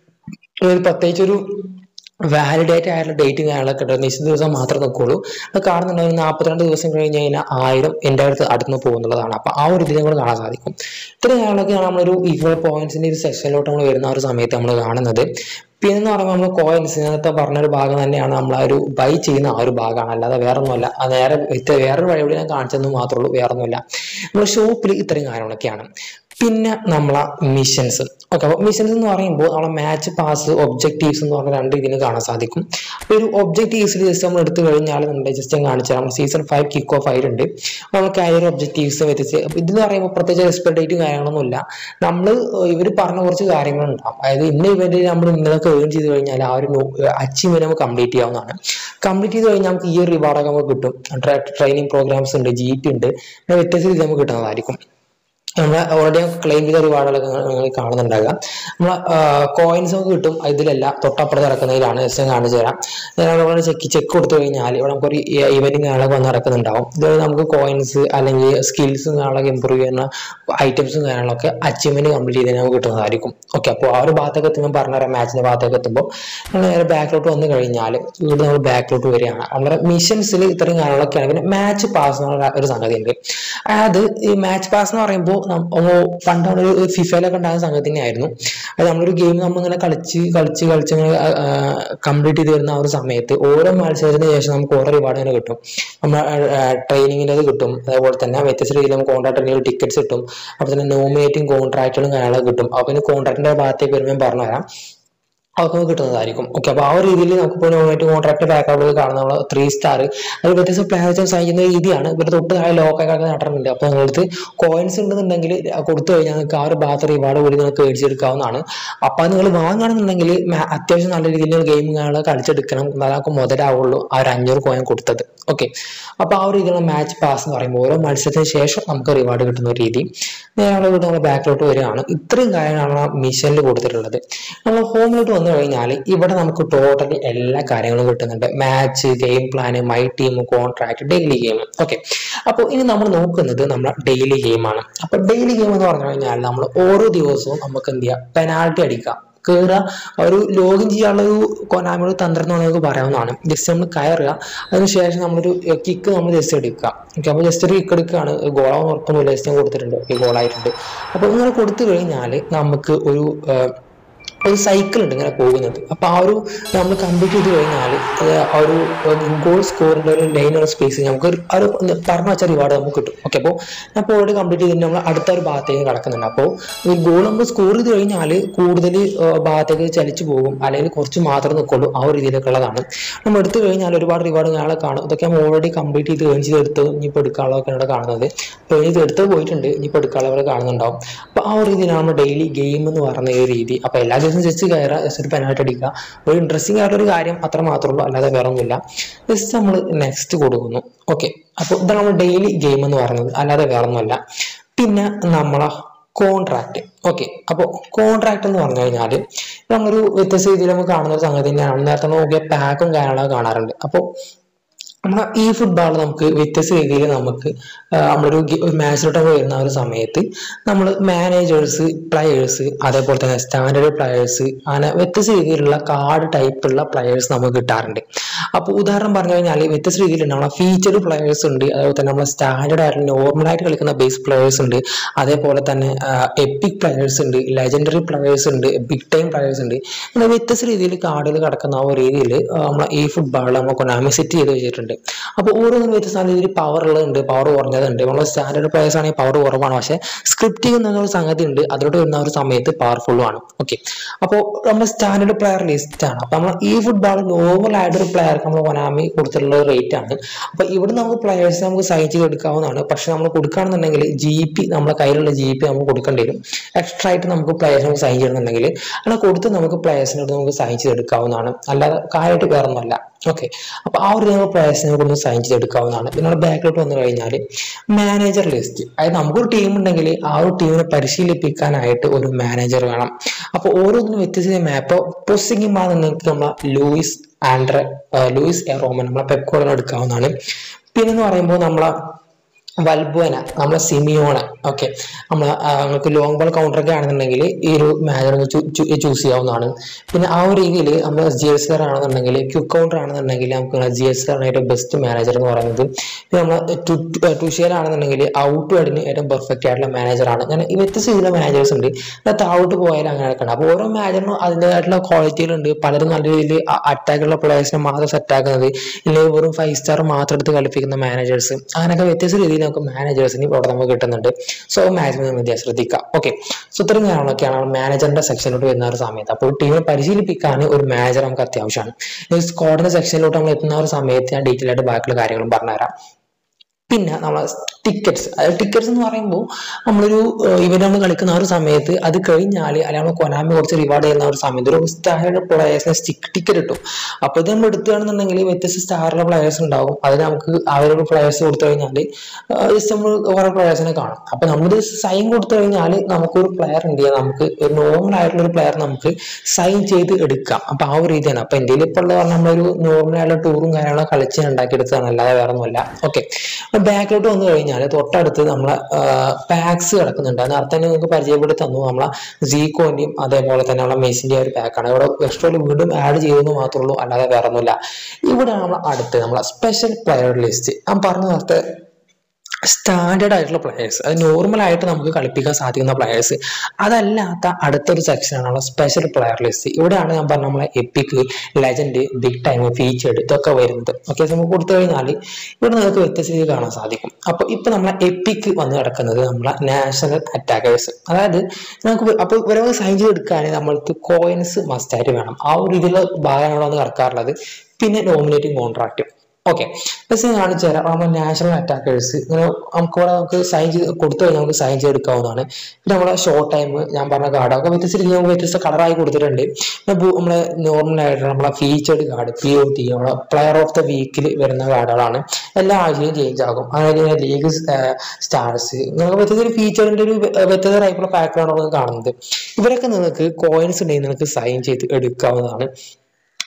ഒരു പ്രത്യേകിച്ച് ഒരു വാലിഡേറ്റ് ആയിട്ടുള്ള ഡേറ്റും കാര്യങ്ങളൊക്കെ ഉണ്ട് നിശ്ചിത ദിവസം മാത്രം നിൽക്കുള്ളൂ അത് കാണുന്നുണ്ടെങ്കിൽ നാൽപ്പത്തിരണ്ട് ദിവസം കഴിഞ്ഞ് കഴിഞ്ഞാൽ ആയിരം എൻ്റെ അടുത്ത് അടുത്ത് പോകുന്നുള്ളതാണ് അപ്പോൾ ആ ഒരു ഇതിൽ നമ്മൾ കാണാൻ സാധിക്കും ഇത്രയും കാര്യങ്ങളൊക്കെയാണ് നമ്മളൊരു ഈക്വൽ പോയിന്റ്സിൻ്റെ ഒരു സെക്ഷനിലോട്ട് നമ്മൾ വരുന്ന ആ ഒരു സമയത്ത് നമ്മൾ കാണുന്നത് പിന്നെ എന്ന് പറയുമ്പോൾ നമ്മൾ കോയിൻസ് നേരത്തെ പറഞ്ഞൊരു ഭാഗം തന്നെയാണ് നമ്മൾ ആ ഒരു ബൈ ചെയ്യുന്ന ആ ഒരു ഭാഗമാണ് അല്ലാതെ വേറെ ഒന്നുമല്ല ആ നേരെ വേറൊരു വഴി ഞാൻ കാണിച്ചെന്ന് മാത്രമേ ഉള്ളൂ വേറെ ഒന്നുമില്ല നമ്മൾ ഷോപ്പിൽ ഇത്രയും കാര്യങ്ങളൊക്കെയാണ് പിന്നെ നമ്മളെ മിഷൻസ് ഓക്കെ അപ്പോൾ മിഷൻസ് എന്ന് പറയുമ്പോൾ നമ്മളെ മാച്ച് പാസ് ഒബ്ജക്റ്റീവ്സ് എന്ന് പറഞ്ഞ രണ്ട് ഇതിന് കാണാൻ സാധിക്കും അപ്പോൾ ഒരു ഒബ്ജക്റ്റീവ്സിൽ ജസ്റ്റ് നമ്മൾ എടുത്തു കഴിഞ്ഞാൽ നമ്മുടെ ജസ്റ്റ് ഞാൻ കാണിച്ചു തരാം സീസൺ ഫൈവ് കിക്ക് ഓഫ് ആയിട്ടുണ്ട് നമ്മൾ കരിയർ ഒബ്ജക്റ്റീവ്സ് വ്യത്യസ്ത ഇതിന് പറയുമ്പോൾ പ്രത്യേകിച്ച് എക്സ്പെക്ട് ഡേറ്റും കാര്യങ്ങളൊന്നുമില്ല നമ്മൾ ഇവർ പറഞ്ഞ കുറച്ച് കാര്യങ്ങളുണ്ടാവും അതായത് ഇന്ന ഇവന്റ് നമ്മൾ ഇന്നതൊക്കെ ഏൺ ചെയ്ത് കഴിഞ്ഞാൽ ആ ഒരു അച്ചീവ്മെന്റ് നമുക്ക് കംപ്ലീറ്റ് ചെയ്യാവുന്നതാണ് കംപ്ലീറ്റ് ചെയ്ത് കഴിഞ്ഞാൽ നമുക്ക് ഈ ഒരു റിവാർഡൊക്കെ നമുക്ക് കിട്ടും ട്രെയിനിങ് പ്രോഗ്രാംസ് ഉണ്ട് ജി ടി ഉണ്ട് പിന്നെ വ്യത്യസ്ത രീതി നമുക്ക് കിട്ടുന്നതായിരിക്കും നമ്മൾ ഓൾറെഡി ക്ലെയിം ചെയ്ത റിവാർഡുകളൊക്കെ നിങ്ങൾ കാണുന്നുണ്ടാകുക നമ്മൾ കോയിൻസ് നമുക്ക് കിട്ടും ഇതിലല്ല തൊട്ടപ്പുറത്ത് നടക്കുന്നതിലാണ് ജസ്റ്റ് കാണിച്ചു തരാം നമ്മൾ ചെക്ക് ചെക്ക് കൊടുത്തു കഴിഞ്ഞാൽ ഇവിടെ നമുക്കൊരു ഇവന്റും കാര്യങ്ങളൊക്കെ വന്ന് നടക്കുന്നുണ്ടാവും ഇതുവരെ നമുക്ക് കോയിൻസ് അല്ലെങ്കിൽ സ്കിൽസും കാര്യങ്ങളൊക്കെ ഇമ്പ്രൂവ് ചെയ്യുന്ന ഐറ്റംസും കാര്യങ്ങളൊക്കെ അച്ചീവ്മെന്റ് കംപ്ലീറ്റ് ചെയ്ത് നമുക്ക് കിട്ടുന്നതായിരിക്കും ഓക്കെ അപ്പോൾ ആ ഒരു ഭാഗത്തൊക്കെ എത്തുമ്പോൾ പറഞ്ഞുതരാം മാച്ചിന്റെ ഭാഗത്തൊക്കെ എത്തുമ്പോൾ നമ്മൾ നേരെ ബാക്കിലോട്ട് വന്നു കഴിഞ്ഞാൽ വീണ്ടും നമ്മൾ ബാക്കിലോട്ട് വരികയാണ് നമ്മുടെ മിഷൻസിൽ ഇത്രയും കാര്യങ്ങളൊക്കെയാണ് പിന്നെ മാച്ച് പാസ് എന്ന് പറഞ്ഞ ഒരു സംഗതി ഉണ്ട് അതായത് ഈ മാച്ച് പാസ് എന്ന് പറയുമ്പോൾ പണ്ട് നമ്മളൊരു ഫിഫയിലൊക്കെ ഉണ്ടാകുന്ന സംഗതി തന്നെയായിരുന്നു അത് നമ്മളൊരു ഗെയിം നമ്മളിങ്ങനെ കളിച്ച് കളിച്ച് കളിച്ച് ഇങ്ങനെ കംപ്ലീറ്റ് ചെയ്ത് വരുന്ന ആ ഒരു സമയത്ത് ഓരോ മത്സരത്തിന് ശേഷം നമുക്ക് ഓരോ റിവാർഡ് ഇങ്ങനെ കിട്ടും നമ്മൾ ട്രെയിനിങ്ങിൻ്റെ അത് കിട്ടും അതേപോലെ തന്നെ വ്യത്യസ്ത രീതിയിൽ നമുക്ക് കോൺട്രാക്ടിൻ്റെ ടിക്കറ്റ്സ് കിട്ടും അപ്പോൾ തന്നെ നോമിനേറ്റിംഗ് കോൺട്രാക്റ്റുകളും കാര്യങ്ങളൊക്കെ കിട്ടും അപ്പോൾ പിന്നെ കോൺട്രാക്ടിൻ്റെ ഭാഗത്തേക്ക് വരുമ്പോൾ ഞാൻ പറഞ്ഞുതരാം അതൊക്കെ നമുക്ക് കിട്ടുന്നതായിരിക്കും ഓക്കെ അപ്പോൾ ആ ഒരു രീതിയിൽ നമുക്കിപ്പോൾ നോമിനേറ്റ് കോൺട്രാക്ട് ബാക്കൗട്ട് കാണുന്ന നമ്മൾ ത്രീ സ്റ്റാർ അത് വ്യത്യസ്ത പ്ലേയേഴ്സ് സൈൻ ചെയ്യുന്ന രീതിയാണ് ഇവരുടെ തൊട്ട് താഴെ ലോക്കൊക്കെ നടക്കുന്നുണ്ട് അപ്പോൾ നിങ്ങളടുത്ത് കോയിൻസ് ഉണ്ടെന്നുണ്ടെങ്കിൽ കൊടുത്തു കഴിഞ്ഞാൽ നിങ്ങൾക്ക് ആ ഒരു ഭാഗത്ത് റിവാർഡ് കൂടി നിങ്ങൾക്ക് മേടിച്ചെടുക്കാവുന്നതാണ് അപ്പോൾ നിങ്ങൾ വാങ്ങുകയാണെന്നുണ്ടെങ്കിൽ അത്യാവശ്യം നല്ല രീതിയിൽ ഗെയിം കാര്യങ്ങൾ കളിച്ചെടുക്കണം എന്നാലും മുതലാവുള്ളൂ ആ ഒരു അഞ്ഞൂറ് കോയിൻ കൊടുത്തത് ഓക്കെ അപ്പോൾ ആ ഒരു രീതിയിലുള്ള മാച്ച് പാസ് എന്ന് പറയുമ്പോൾ ഓരോ മത്സരത്തിന് ശേഷം നമുക്ക് റിവാർഡ് കിട്ടുന്ന ഒരു രീതി നേരെ വീട് നമ്മൾ ബാക്കിലോട്ട് വരികയാണ് ഇത്രയും കാര്യങ്ങളാണ് മിഷനിൽ കൊടുത്തിട്ടുള്ളത് നമ്മൾ ഹോമിലോട്ട് വന്നു കഴിഞ്ഞാൽ ഇവിടെ നമുക്ക് ടോട്ടലി എല്ലാ കാര്യങ്ങളും കിട്ടുന്നുണ്ട് match game plan my team contract daily game okay അപ്പോൾ ഇനി നമ്മൾ നോക്കുന്നത് നമ്മുടെ ഡെയിലി ഗെയിമാണ് അപ്പോൾ ഡെയിലി ഗെയിം എന്ന് പറഞ്ഞു കഴിഞ്ഞാൽ നമ്മൾ ഓരോ ദിവസവും നമുക്ക് എന്ത് ചെയ്യാം പെനാൾട്ടി അടിക്കാം കയറുക ഒരു ലോഗിൻ ചെയ്യാനുള്ള ഒരു കൊനാമിയുടെ തന്ത്രം എന്ന് നമുക്ക് പറയാവുന്നതാണ് ജസ്റ്റ് നമ്മൾ കയറുക അതിനുശേഷം നമ്മളൊരു കിക്ക് നമ്മൾ ജസ്റ്റ് എടുക്കുക ഓക്കെ അപ്പോൾ ജസ്റ്റ് ഒരു കിക്ക് എടുക്കുകയാണ് ഗോളാവും ഉറപ്പൊന്നുമില്ല ജസ്റ്റ് ഞാൻ കൊടുത്തിട്ടുണ്ട് ഓക്കെ ഗോളായിട്ടുണ്ട് അപ്പോൾ ഇങ്ങനെ കൊടുത്തു കഴിഞ്ഞാൽ നമുക്ക് ഒരു ഒരു സൈക്കിൾ ഉണ്ട് ഇങ്ങനെ പോകുന്നത് അപ്പോൾ ആ ഒരു നമ്മൾ കംപ്ലീറ്റ് ചെയ്ത് കഴിഞ്ഞാൽ ആ ഒരു ഗോൾ സ്കോറിൻ്റെ ഒരു ലൈനുള്ള സ്പേസ് നമുക്ക് ഒരു ആ ഒരു പറഞ്ഞ വെച്ച റിവാർഡ് നമുക്ക് കിട്ടും ഓക്കെ അപ്പോൾ അപ്പോൾ ഓൾറെഡി കംപ്ലീറ്റ് ചെയ്തിട്ട് നമ്മൾ അടുത്ത ഒരു ഭാഗത്തേക്ക് കടക്കുന്നുണ്ട് അപ്പോൾ ഈ ഗോൾ നമ്മൾ സ്കോർ ചെയ്ത് കഴിഞ്ഞാൽ കൂടുതൽ ഭാഗത്തേക്ക് ചലിച്ചു പോകും അല്ലെങ്കിൽ കുറച്ച് മാത്രമേ നിൽക്കുള്ളൂ ആ ഒരു രീതിയിലൊക്കെയുള്ളതാണ് നമ്മൾ എടുത്തു കഴിഞ്ഞാൽ ഒരുപാട് റിവാർഡ് ഞങ്ങളെ കാണും ഇതൊക്കെ നമ്മൾ ഓൾറെഡി കംപ്ലീറ്റ് ചെയ്ത് ഏൺ ചെയ്ത് എടുത്ത് ഇനിയിപ്പോൾ എടുക്കാനുള്ളതൊക്കെ ഇവിടെ കാണുന്നത് ഏൺ ചെയ്ത് എടുത്ത് പോയിട്ടുണ്ട് ഇനിയിപ്പോൾ എടുക്കാനുള്ളവരെ കാണുന്നുണ്ടാവും അപ്പോൾ ആ ഒരു രീതിയിലാണ് നമ്മൾ ഡെയിലി ഗെയിം എന്ന് പറയുന്ന ഈ ഒരു രീതി അപ്പോൾ എല്ലാ ദിവസവും ജസ്റ്റ് കയറുക ജസ്റ്റ് ഒരു പെനായിട്ട് അടിക്കുക ഒരു ഇൻട്രസ്റ്റിംഗ് ആയിട്ടുള്ള ഒരു കാര്യം അത്ര മാത്രമേ ഉള്ളൂ അല്ലാതെ വേറെ ഒന്നുമില്ല ജസ്റ്റ് നമ്മൾ നെക്സ്റ്റ് കൊടുക്കുന്നു ഓക്കെ അപ്പോൾ ഇതാണ് നമ്മൾ ഡെയിലി ഗെയിം എന്ന് പറയുന്നത് അല്ലാതെ വേറെ ഒന്നുമല്ല പിന്നെ നമ്മളെ കോൺട്രാക്ട് ഓക്കെ അപ്പോൾ കോൺട്രാക്ട് എന്ന് പറഞ്ഞു കഴിഞ്ഞാൽ നമ്മളൊരു വ്യത്യസ്ത രീതിയിൽ നമുക്ക് കാണുന്ന ഒരു സംഗതി തന്നെയാണ് നേരത്തെ നോക്കിയ പാക്കും കാര്യങ്ങളൊക്കെ കാണാറുണ്ട് അപ്പോൾ നമ്മുടെ ഈ ഫുട്ബോൾ നമുക്ക് വ്യത്യസ്ത രീതിയിൽ നമുക്ക് ആ, നമ്മളൊരു ഗെ- ഒരു മാച്ചിലോട്ട് വരുന്ന ആ ഒരു സമയത്ത് നമ്മൾ മാനേജേഴ്സ് പ്ലെയേഴ്സ് അതേപോലെ തന്നെ സ്റ്റാൻഡേർഡ് പ്ലെയേഴ്സ് അങ്ങനെ വ്യത്യസ്ത രീതിയിലുള്ള കാർഡ് ടൈപ്പുള്ള പ്ലെയേഴ്സ് നമുക്ക് കിട്ടാറുണ്ട് അപ്പോൾ ഉദാഹരണം പറഞ്ഞു കഴിഞ്ഞാൽ വ്യത്യസ്ത രീതിയിൽ നമ്മളെ ഫീച്ചർഡ് പ്ലെയേഴ്സ് ഉണ്ട് അതേപോലെ തന്നെ നമ്മളെ സ്റ്റാൻഡേർഡ് ആയിട്ട് നോർമലായിട്ട് കളിക്കുന്ന ബേസ് പ്ലെയേഴ്സ് ഉണ്ട് അതേപോലെ തന്നെ എപ്പിക് പ്ലെയേഴ്സ് ഉണ്ട് ലെജൻഡറി പ്ലെയേഴ്സ് ഉണ്ട് ബിഗ് ടൈം പ്ലെയേഴ്സ് ഉണ്ട് അങ്ങനെ വ്യത്യസ്ത രീതിയിൽ കാർഡിൽ കിടക്കുന്ന ആ ഒരു രീതിയിൽ നമ്മളെ ഈ ഫുട്ബോൾ നമ്മൾ കൊനാമി സെറ്റ് ചെയ്ത് വെച്ചിട്ടുണ്ട് അപ്പോൾ ഓരോന്നിനും വ്യത്യസ്ത രീതിയിൽ പവർ ഉള്ളതുണ്ട് പവർ കുറഞ്ഞതുണ്ട് നമ്മൾ സ്റ്റാൻഡേർഡ് പ്ലേയേഴ്സ് ആണെങ്കിൽ പവർ കുറവാണ് പക്ഷേ സ്ക്രിപ്റ്റിംഗ് എന്ന ഒരു സംഗതി ഉണ്ട് അതിലോട്ട് വരുന്ന ആ ഒരു സമയത്ത് പവർഫുള്ളും ആണ് ഓക്കെ അപ്പോൾ നമ്മൾ സ്റ്റാൻഡേർഡ് പ്ലെയർ ലിസ്റ്റ് ആണ് അപ്പോൾ നമ്മൾ ഈ ഫുട്ബോൾ നോർമൽ ആയിട്ടൊരു പ്ലെയർക്ക് നമ്മൾ കൊനാമി കൊടുത്തിട്ടുള്ള റേറ്റ് ആണ് അപ്പോൾ ഇവിടെ നമുക്ക് പ്ലെയേഴ്സ് നമുക്ക് സൈൻ ചെയ്ത് എടുക്കാവുന്നതാണ് പക്ഷെ നമ്മൾ കൊടുക്കുകയാണെന്നുണ്ടെങ്കിൽ ജി പി നമ്മുടെ കയ്യിലുള്ള ജി പി നമുക്ക് കൊടുക്കേണ്ടി വരും എക്സ്ട്രാ ആയിട്ട് നമുക്ക് പ്ലെയേഴ്സ് നമുക്ക് സൈൻ ചെയ്യണമെന്നുണ്ടെങ്കിൽ അങ്ങനെ കൊടുത്ത് നമുക്ക് പ്ലെയേഴ്സിനോട് നമുക്ക് സൈൻ ചെയ്തെടുക്കാവുന്നതാണ് അല്ലാതെ കാര്യമായിട്ട് വേറെ ഒന്നുമല്ല ഓക്കെ അപ്പൊ ആ ഒരു നമ്മൾ പ്ലേയേഴ്സിനെ കൊണ്ട് സൈൻ ചെയ്തെടുക്കാവുന്നതാണ് പിന്നെ നമ്മൾ ബാക്കിലോട്ട് വന്നു കഴിഞ്ഞാൽ മാനേജർ ലിസ്റ്റ് അതായത് നമുക്കൊരു ടീം ഉണ്ടെങ്കിൽ ആ ഒരു ടീമിനെ പരിശീലിപ്പിക്കാനായിട്ട് ഒരു മാനേജർ വേണം അപ്പൊ ഓരോന്നിനും വ്യത്യസ്ത മാപ്പ് പൊസിംഗ് മാ നിങ്ങൾക്ക് നമ്മളെ ലൂയിസ് ആൻഡ്ര ലൂയിസ് എ റോമൻ നമ്മളെ പെപ്കോളിനെ എടുക്കാവുന്നതാണ് പിന്നെ എന്ന് പറയുമ്പോൾ നമ്മളെ വൽബുവന നമ്മളെ സിമിയോണ ഓക്കെ നമ്മൾ നിങ്ങൾക്ക് ലോങ് ബോൾ കൗണ്ടർ ഒക്കെ ആണെന്നുണ്ടെങ്കിൽ ഈ ഒരു മാനേജർ ചൂസ് ചെയ്യാവുന്നതാണ് പിന്നെ ആ ഒരു രീതിയിൽ നമ്മൾ ജി എസ് ആർ ആണെന്നുണ്ടെങ്കിൽ ക്യു കൗണ്ടർ ആണെന്നുണ്ടെങ്കിൽ നമുക്ക് ജി എസ് ആർ ഏറ്റവും ബെസ്റ്റ് മാനേജർ എന്ന് പറയുന്നത് പിന്നെ നമ്മൾ ടുഷിയൽ ആണെന്നുണ്ടെങ്കിൽ ഔട്ട് വേർഡിന് ഏറ്റവും പെർഫെക്റ്റ് ആയിട്ടുള്ള മാനേജറാണ് അങ്ങനെ ഈ വ്യത്യസ്ത രീതിയിലുള്ള മാനേജേഴ്സ് ഉണ്ട് അതിനകത്ത് ഔട്ട് പോയാൽ അങ്ങനെ നടക്കണം അപ്പോൾ ഓരോ മാനേജറിനും അതിൻ്റെതായിട്ടുള്ള ക്വാളിറ്റികളുണ്ട് പലരും നല്ല രീതിയിൽ അറ്റാക്കുള്ള പ്ലേയേഴ്സിനെ മാത്രം സെറ്റ് ആക്കുന്നത് ഇല്ലെങ്കിൽ വെറും ഫൈവ് സ്റ്റാർ മാത്രം എടുത്ത് കളിപ്പിക്കുന്ന മാനേജേഴ്സ് അങ്ങനെയൊക്കെ വ്യത്യസ്ത രീതിയിൽ നമുക്ക് മാനേജേഴ്സിന് ഇവിടെ നമുക്ക് കിട്ടുന്നുണ്ട് സോ മാക്സിമം വിദ്യ ശ്രദ്ധിക്കുക ഓക്കെ സോ ഇത്രയും കാര്യങ്ങളൊക്കെയാണ് മാനേജറിന്റെ സെക്ഷനിലോട്ട് വരുന്ന ഒരു സമയത്ത് അപ്പോൾ ടീമിനെ പരിശീലിപ്പിക്കാൻ ഒരു മാനേജർ നമുക്ക് അത്യാവശ്യമാണ് സ്ക്വാഡിന്റെ സെക്ഷനിലോട്ട് നമ്മൾ എത്തുന്ന ഒരു സമയത്ത് ഞാൻ ഡീറ്റെയിൽ ആയിട്ട് ബാക്കിയുള്ള കാര്യങ്ങളും പറഞ്ഞുതരാം പിന്നെ നമ്മളെ ടിക്കറ്റ്സ് അതായത് ടിക്കറ്റ്സ് എന്ന് പറയുമ്പോൾ നമ്മളൊരു ഇവന്റ് നമ്മൾ കളിക്കുന്ന ആ ഒരു സമയത്ത് അത് കഴിഞ്ഞാൽ അല്ലെങ്കിൽ നമ്മൾ കൊനാമി കുറച്ച് റിവാർഡ് ചെയ്യുന്ന ആ ഒരു സമയത്ത് ഒരു സ്റ്റാൻഡേർഡ് പ്ലേയേഴ്സിനെ സ്റ്റിക്ക് ടിക്കറ്റ് കിട്ടും അപ്പോൾ ഇത് നമ്മൾ എടുക്കുകയാണെന്നുണ്ടെങ്കിൽ വ്യത്യസ്ത സ്റ്റാറുള്ള പ്ലേയേഴ്സ് ഉണ്ടാവും അത് നമുക്ക് അവരൊരു പ്ലേയേഴ്സ് കൊടുത്തു കഴിഞ്ഞാൽ ജസ്റ്റ് നമ്മൾ കുറെ പ്ലേയേഴ്സിനെ കാണും അപ്പോൾ നമ്മളിത് സൈൻ കൊടുത്തു കഴിഞ്ഞാൽ നമുക്കൊരു പ്ലെയർ ഉണ്ട് നമുക്ക് ഒരു നോർമൽ ആയിട്ടുള്ള ഒരു പ്ലെയർ നമുക്ക് സൈൻ ചെയ്ത് എടുക്കാം അപ്പോൾ ആ ഒരു രീതിയാണ് അപ്പോൾ ഇന്ത്യയിൽ ഇപ്പോൾ ഉള്ളത് പറഞ്ഞാൽ നമ്മളൊരു നോർമൽ ആയിട്ടുള്ള ടൂറും കാര്യങ്ങളൊക്കെ കളിച്ച് ഉണ്ടാക്കിയെടുത്തതാണ് അല്ലാതെ വേറെ ഒന്നുമല്ല ഓക്കെ ബാക്കിലോട്ട് വന്നു കഴിഞ്ഞാൽ തൊട്ടടുത്ത് നമ്മളെ പാക്സ് കിടക്കുന്നുണ്ട് അത് നേരത്തെ തന്നെ നിങ്ങൾക്ക് പരിചയപ്പെടുത്തി തന്നു നമ്മളെ സീക്കോന്റെയും അതേപോലെ തന്നെ നമ്മളെ മെസ്സിന്റെ ഒരു പാക്കാണ് ഇവിടെ എക്സ്ട്രാ വീണ്ടും ആഡ് ചെയ്തെന്ന് മാത്രമേ ഉള്ളൂ അല്ലാതെ വേറെ ഒന്നുമില്ല ഇവിടെയാണ് നമ്മൾ അടുത്ത് നമ്മളെ സ്പെഷ്യൽ പ്ലെയർ ലിസ്റ്റ് ഞാൻ പറഞ്ഞ നേരത്തെ സ്റ്റാൻഡേർഡ് ആയിട്ടുള്ള പ്ലെയേഴ്സ് അത് നോർമൽ ആയിട്ട് നമുക്ക് കളിപ്പിക്കാൻ സാധിക്കുന്ന പ്ലെയേഴ്സ് അതല്ലാത്ത അടുത്തൊരു സെക്ഷനാണ് നമ്മളെ സ്പെഷ്യൽ പ്ലെയർ ലിസ്റ്റ് ഇവിടെയാണ് ഞാൻ പറഞ്ഞ നമ്മളെ epic legend big time featured ഇതൊക്കെ വരുന്നത് ഓക്കെ നമുക്ക് കൊടുത്തു കഴിഞ്ഞാൽ ഇവിടെ നിങ്ങൾക്ക് വ്യത്യസ്ത രീതിയിൽ കാണാൻ സാധിക്കും അപ്പോൾ ഇപ്പൊ നമ്മളെ എപ്പിക് വന്ന് കിടക്കുന്നത് നമ്മളെ നാഷണൽ അറ്റാക്കേഴ്സ് അതായത് നമുക്ക് അപ്പോൾ ഇവരെ സൈൻ ചെയ്തെടുക്കുകയാണെങ്കിൽ നമ്മൾക്ക് കോയിൻസ് മസ്റ്റായിട്ട് വേണം ആ ഒരു രീതിയിലുള്ള ഭാഗമാണ് വന്ന് കിടക്കാറുള്ളത് പിന്നെ നോമിനേറ്റിംഗ് കോൺട്രാക്റ്റ് ഓക്കെ ജസ്റ്റ് കാണിച്ചു തരാം നമ്മൾ നാഷണൽ അറ്റാക്കേഴ്സ് ഇങ്ങനെ നമുക്ക് ഇവിടെ നമുക്ക് സൈൻ ചെയ്ത് കൊടുത്തു കഴിഞ്ഞാൽ നമുക്ക് സൈൻ ചെയ്തെടുക്കാവുന്നതാണ് പിന്നെ നമ്മളെ ഷോർട്ട് ടൈം ഞാൻ പറഞ്ഞ കാർഡ് ഒക്കെ വ്യത്യസ്ത രീതിയിൽ നമുക്ക് വ്യത്യസ്ത കളറായി കൊടുത്തിട്ടുണ്ട് പിന്നെ ബു- നമ്മളെ നോർമൽ ആയിട്ടുള്ള നമ്മളെ featured card P O T നമ്മളെ പ്ലെയർ ഓഫ് ദ വീക്കിൽ വരുന്ന കാർഡുകളാണ് എല്ലാ ആഴ്ചയും ചേഞ്ച് ആകും അങ്ങനെ ലീഗ് സ്റ്റാർസ് നിങ്ങൾക്ക് വ്യത്യസ്ത ഫീച്ചറിന്റെ ഒരു വ്യ- വ്യത്യസ്ത ടൈപ്പുള്ള പാക്കാണ് കാണുന്നത് ഇവരൊക്കെ നിങ്ങൾക്ക് കോയിൻസ് ഉണ്ടെങ്കിൽ നിങ്ങൾക്ക് സൈൻ ചെയ്ത് എടുക്കാവുന്നതാണ്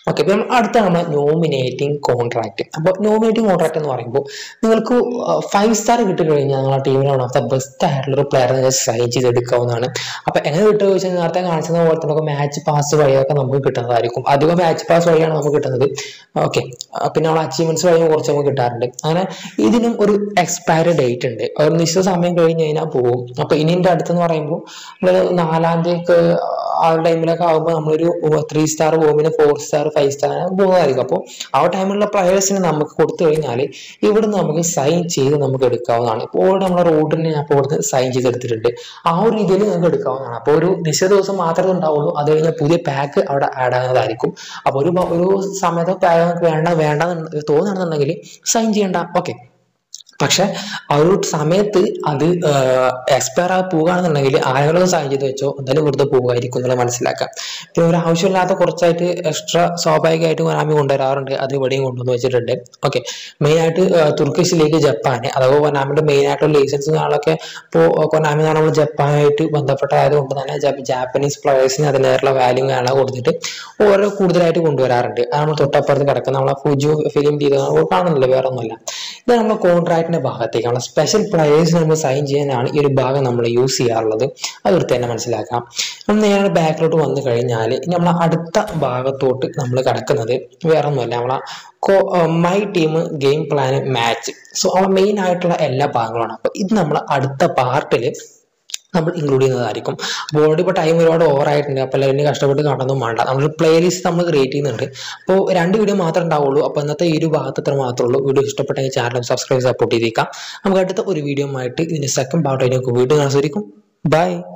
ഓക്കെ ഇപ്പം അടുത്ത നമ്മൾ നോമിനേറ്റിംഗ് കോൺട്രാക്ട് അപ്പോൾ നോമിനേറ്റിംഗ് കോൺട്രാക്ട് എന്ന് പറയുമ്പോൾ നിങ്ങൾക്ക് ഫൈവ് സ്റ്റാർ കിട്ടി കഴിഞ്ഞാൽ നിങ്ങളുടെ ടീമിൽ വൺ ഓഫ് ദ ബെസ്റ്റ് ആയിട്ടുള്ള ഒരു പ്ലെയർ നിങ്ങൾക്ക് സൈൻ ചെയ്തെടുക്കാവുന്നതാണ് അപ്പോൾ എങ്ങനെ കിട്ടുക ചോദിച്ചാൽ നേരത്തെ കാണിച്ചത് പോലെ തന്നെ മാച്ച് പാസ് വഴിയൊക്കെ നമുക്ക് കിട്ടുന്നതായിരിക്കും അധികം മാച്ച് പാസ് വഴിയാണ് നമുക്ക് കിട്ടുന്നത് ഓക്കെ പിന്നെ നമ്മൾ അച്ചീവ്മെന്റ്സ് വഴി കുറച്ച് നമുക്ക് കിട്ടാറുണ്ട് അങ്ങനെ ഇതിനും ഒരു എക്സ്പയറി ഡേറ്റ് ഉണ്ട് ഒരു നിശ്ചിത സമയം കഴിഞ്ഞ് കഴിഞ്ഞാൽ പോകും അപ്പോൾ ഇനി എൻ്റെ അടുത്തെന്ന് പറയുമ്പോൾ നമ്മൾ നാലാം തീയതി ആ ഒരു ടൈമിലൊക്കെ ആകുമ്പോൾ നമ്മളൊരു ത്രീ സ്റ്റാർ പോകുമ്പോൾ ഫോർ സ്റ്റാർ ഫൈവ് സ്റ്റാർ പോകുന്നതായിരിക്കും അപ്പോൾ ആ ടൈമിലുള്ള പ്ലെയേഴ്സിന് നമുക്ക് കൊടുത്തു കഴിഞ്ഞാൽ ഇവിടെ നമുക്ക് സൈൻ ചെയ്ത് നമുക്ക് എടുക്കാവുന്നതാണ് ഇപ്പോൾ നമ്മുടെ റോഡിന് ഞാൻ ഇപ്പോൾ ഇവിടുന്ന് സൈൻ ചെയ്ത് എടുത്തിട്ടുണ്ട് ആ ഒരു രീതിയിൽ നിങ്ങൾക്ക് എടുക്കാവുന്നതാണ് അപ്പോൾ ഒരു നിശ്ചിത ദിവസം മാത്രമേ ഉണ്ടാവുള്ളൂ അത് കഴിഞ്ഞാൽ പുതിയ പാക്ക് അവിടെ ആഡ് ആകുന്നതായിരിക്കും അപ്പോൾ ഒരു ഒരു സമയത്ത് പാക്ക് നിങ്ങൾക്ക് വേണ്ട വേണ്ട തോന്നുകയാണെന്നുണ്ടെങ്കിൽ സൈൻ ചെയ്യണ്ട ഓക്കെ പക്ഷെ ആ ഒരു സമയത്ത് അത് എക്സ്പയർ ആയി പോകുകയാണെന്നുണ്ടെങ്കിൽ ആരെങ്കിലും സൈൻ ചെയ്ത് വെച്ചോ എന്തായാലും വെറുതെ പോകുമായിരിക്കും എന്നുള്ളത് മനസ്സിലാക്കാം പിന്നെ ഒരു ആവശ്യമില്ലാത്ത കുറച്ചായിട്ട് എക്സ്ട്രാ സ്വാഭാവികമായിട്ട് കൊനാമി കൊണ്ടുവരാറുണ്ട് അത് ഇവിടെയും കൊണ്ടുവന്ന് വെച്ചിട്ടുണ്ട് ഓക്കെ മെയിൻ ആയിട്ട് തുർക്കിഷിലേക്ക് ജപ്പാൻ അഥവാ കൊനാമിന്റെ മെയിൻ ആയിട്ടുള്ള ലൈസൻസ് കാര്യങ്ങളൊക്കെ ഇപ്പോൾ കൊനാമി എന്ന് പറഞ്ഞാൽ ജപ്പാനായിട്ട് ബന്ധപ്പെട്ടതായത് കൊണ്ട് തന്നെ ജാപ്പനീസ് പ്ലേയേഴ്സിന് അതിലേറെ വാല്യൂ കാണാൻ കൊടുത്തിട്ട് ഓരോ കൂടുതലായിട്ട് കൊണ്ടുവരാറുണ്ട് അത് നമ്മൾ തൊട്ടപ്പുറത്ത് കിടക്കുന്ന നമ്മളെ ഫുജു ഫിലിം ചെയ്ത് കാണുന്നില്ല വേറെ ഒന്നുമില്ല ഇത് നമ്മുടെ കോൺട്രാക്ടിന്റെ ഭാഗത്തേക്ക് നമ്മുടെ സ്പെഷ്യൽ പ്ലേയേഴ്സ് നമ്മൾ സൈൻ ചെയ്യാനാണ് ഈ ഒരു ഭാഗം നമ്മൾ യൂസ് ചെയ്യാറുള്ളത് അത് വൃത്തി തന്നെ മനസ്സിലാക്കാം നമ്മൾ നേരെ ബാക്കിലോട്ട് വന്നു കഴിഞ്ഞാൽ ഇനി നമ്മൾ അടുത്ത ഭാഗത്തോട്ട് നമ്മൾ കിടക്കുന്നത് വേറെ ഒന്നുമല്ല നമ്മളെ my team game plan match so അവ മെയിൻ ആയിട്ടുള്ള എല്ലാ ഭാഗങ്ങളാണ് അപ്പൊ ഇത് നമ്മൾ അടുത്ത പാർട്ടിൽ നമ്മൾ ഇൻക്ലൂഡ് ചെയ്യുന്നതായിരിക്കും അപ്പോൾ ഓൾറെഡി ഇപ്പോൾ ടൈം ഒരുപാട് ഓവർ ആയിട്ടുണ്ട് അപ്പോൾ എല്ലാവരും കഷ്ടപ്പെട്ട് കാണൊന്നും വേണ്ട നമ്മൾ പ്ലേലിസ്റ്റ് നമ്മൾ ക്രിയേറ്റ് ചെയ്യുന്നുണ്ട് അപ്പോൾ രണ്ട് വീഡിയോ മാത്രമേ ഉണ്ടാവുള്ളൂ അപ്പോൾ ഇന്നത്തെ ഈ ഒരു ഭാഗത്ത് ഇത്ര മാത്രമേ ഉള്ളൂ വീഡിയോ ഇഷ്ടപ്പെട്ടെങ്കിൽ ചാനൽ സബ്സ്ക്രൈബ് സപ്പോർട്ട് ചെയ്തേക്കാം നമുക്ക് അടുത്ത ഒരു വീഡിയോ ആയിട്ട് ഇതിൻ്റെ സെക്കൻഡ് പാർട്ട് അതിനൊക്കെ വീഡിയോ കാണാൻ ബൈ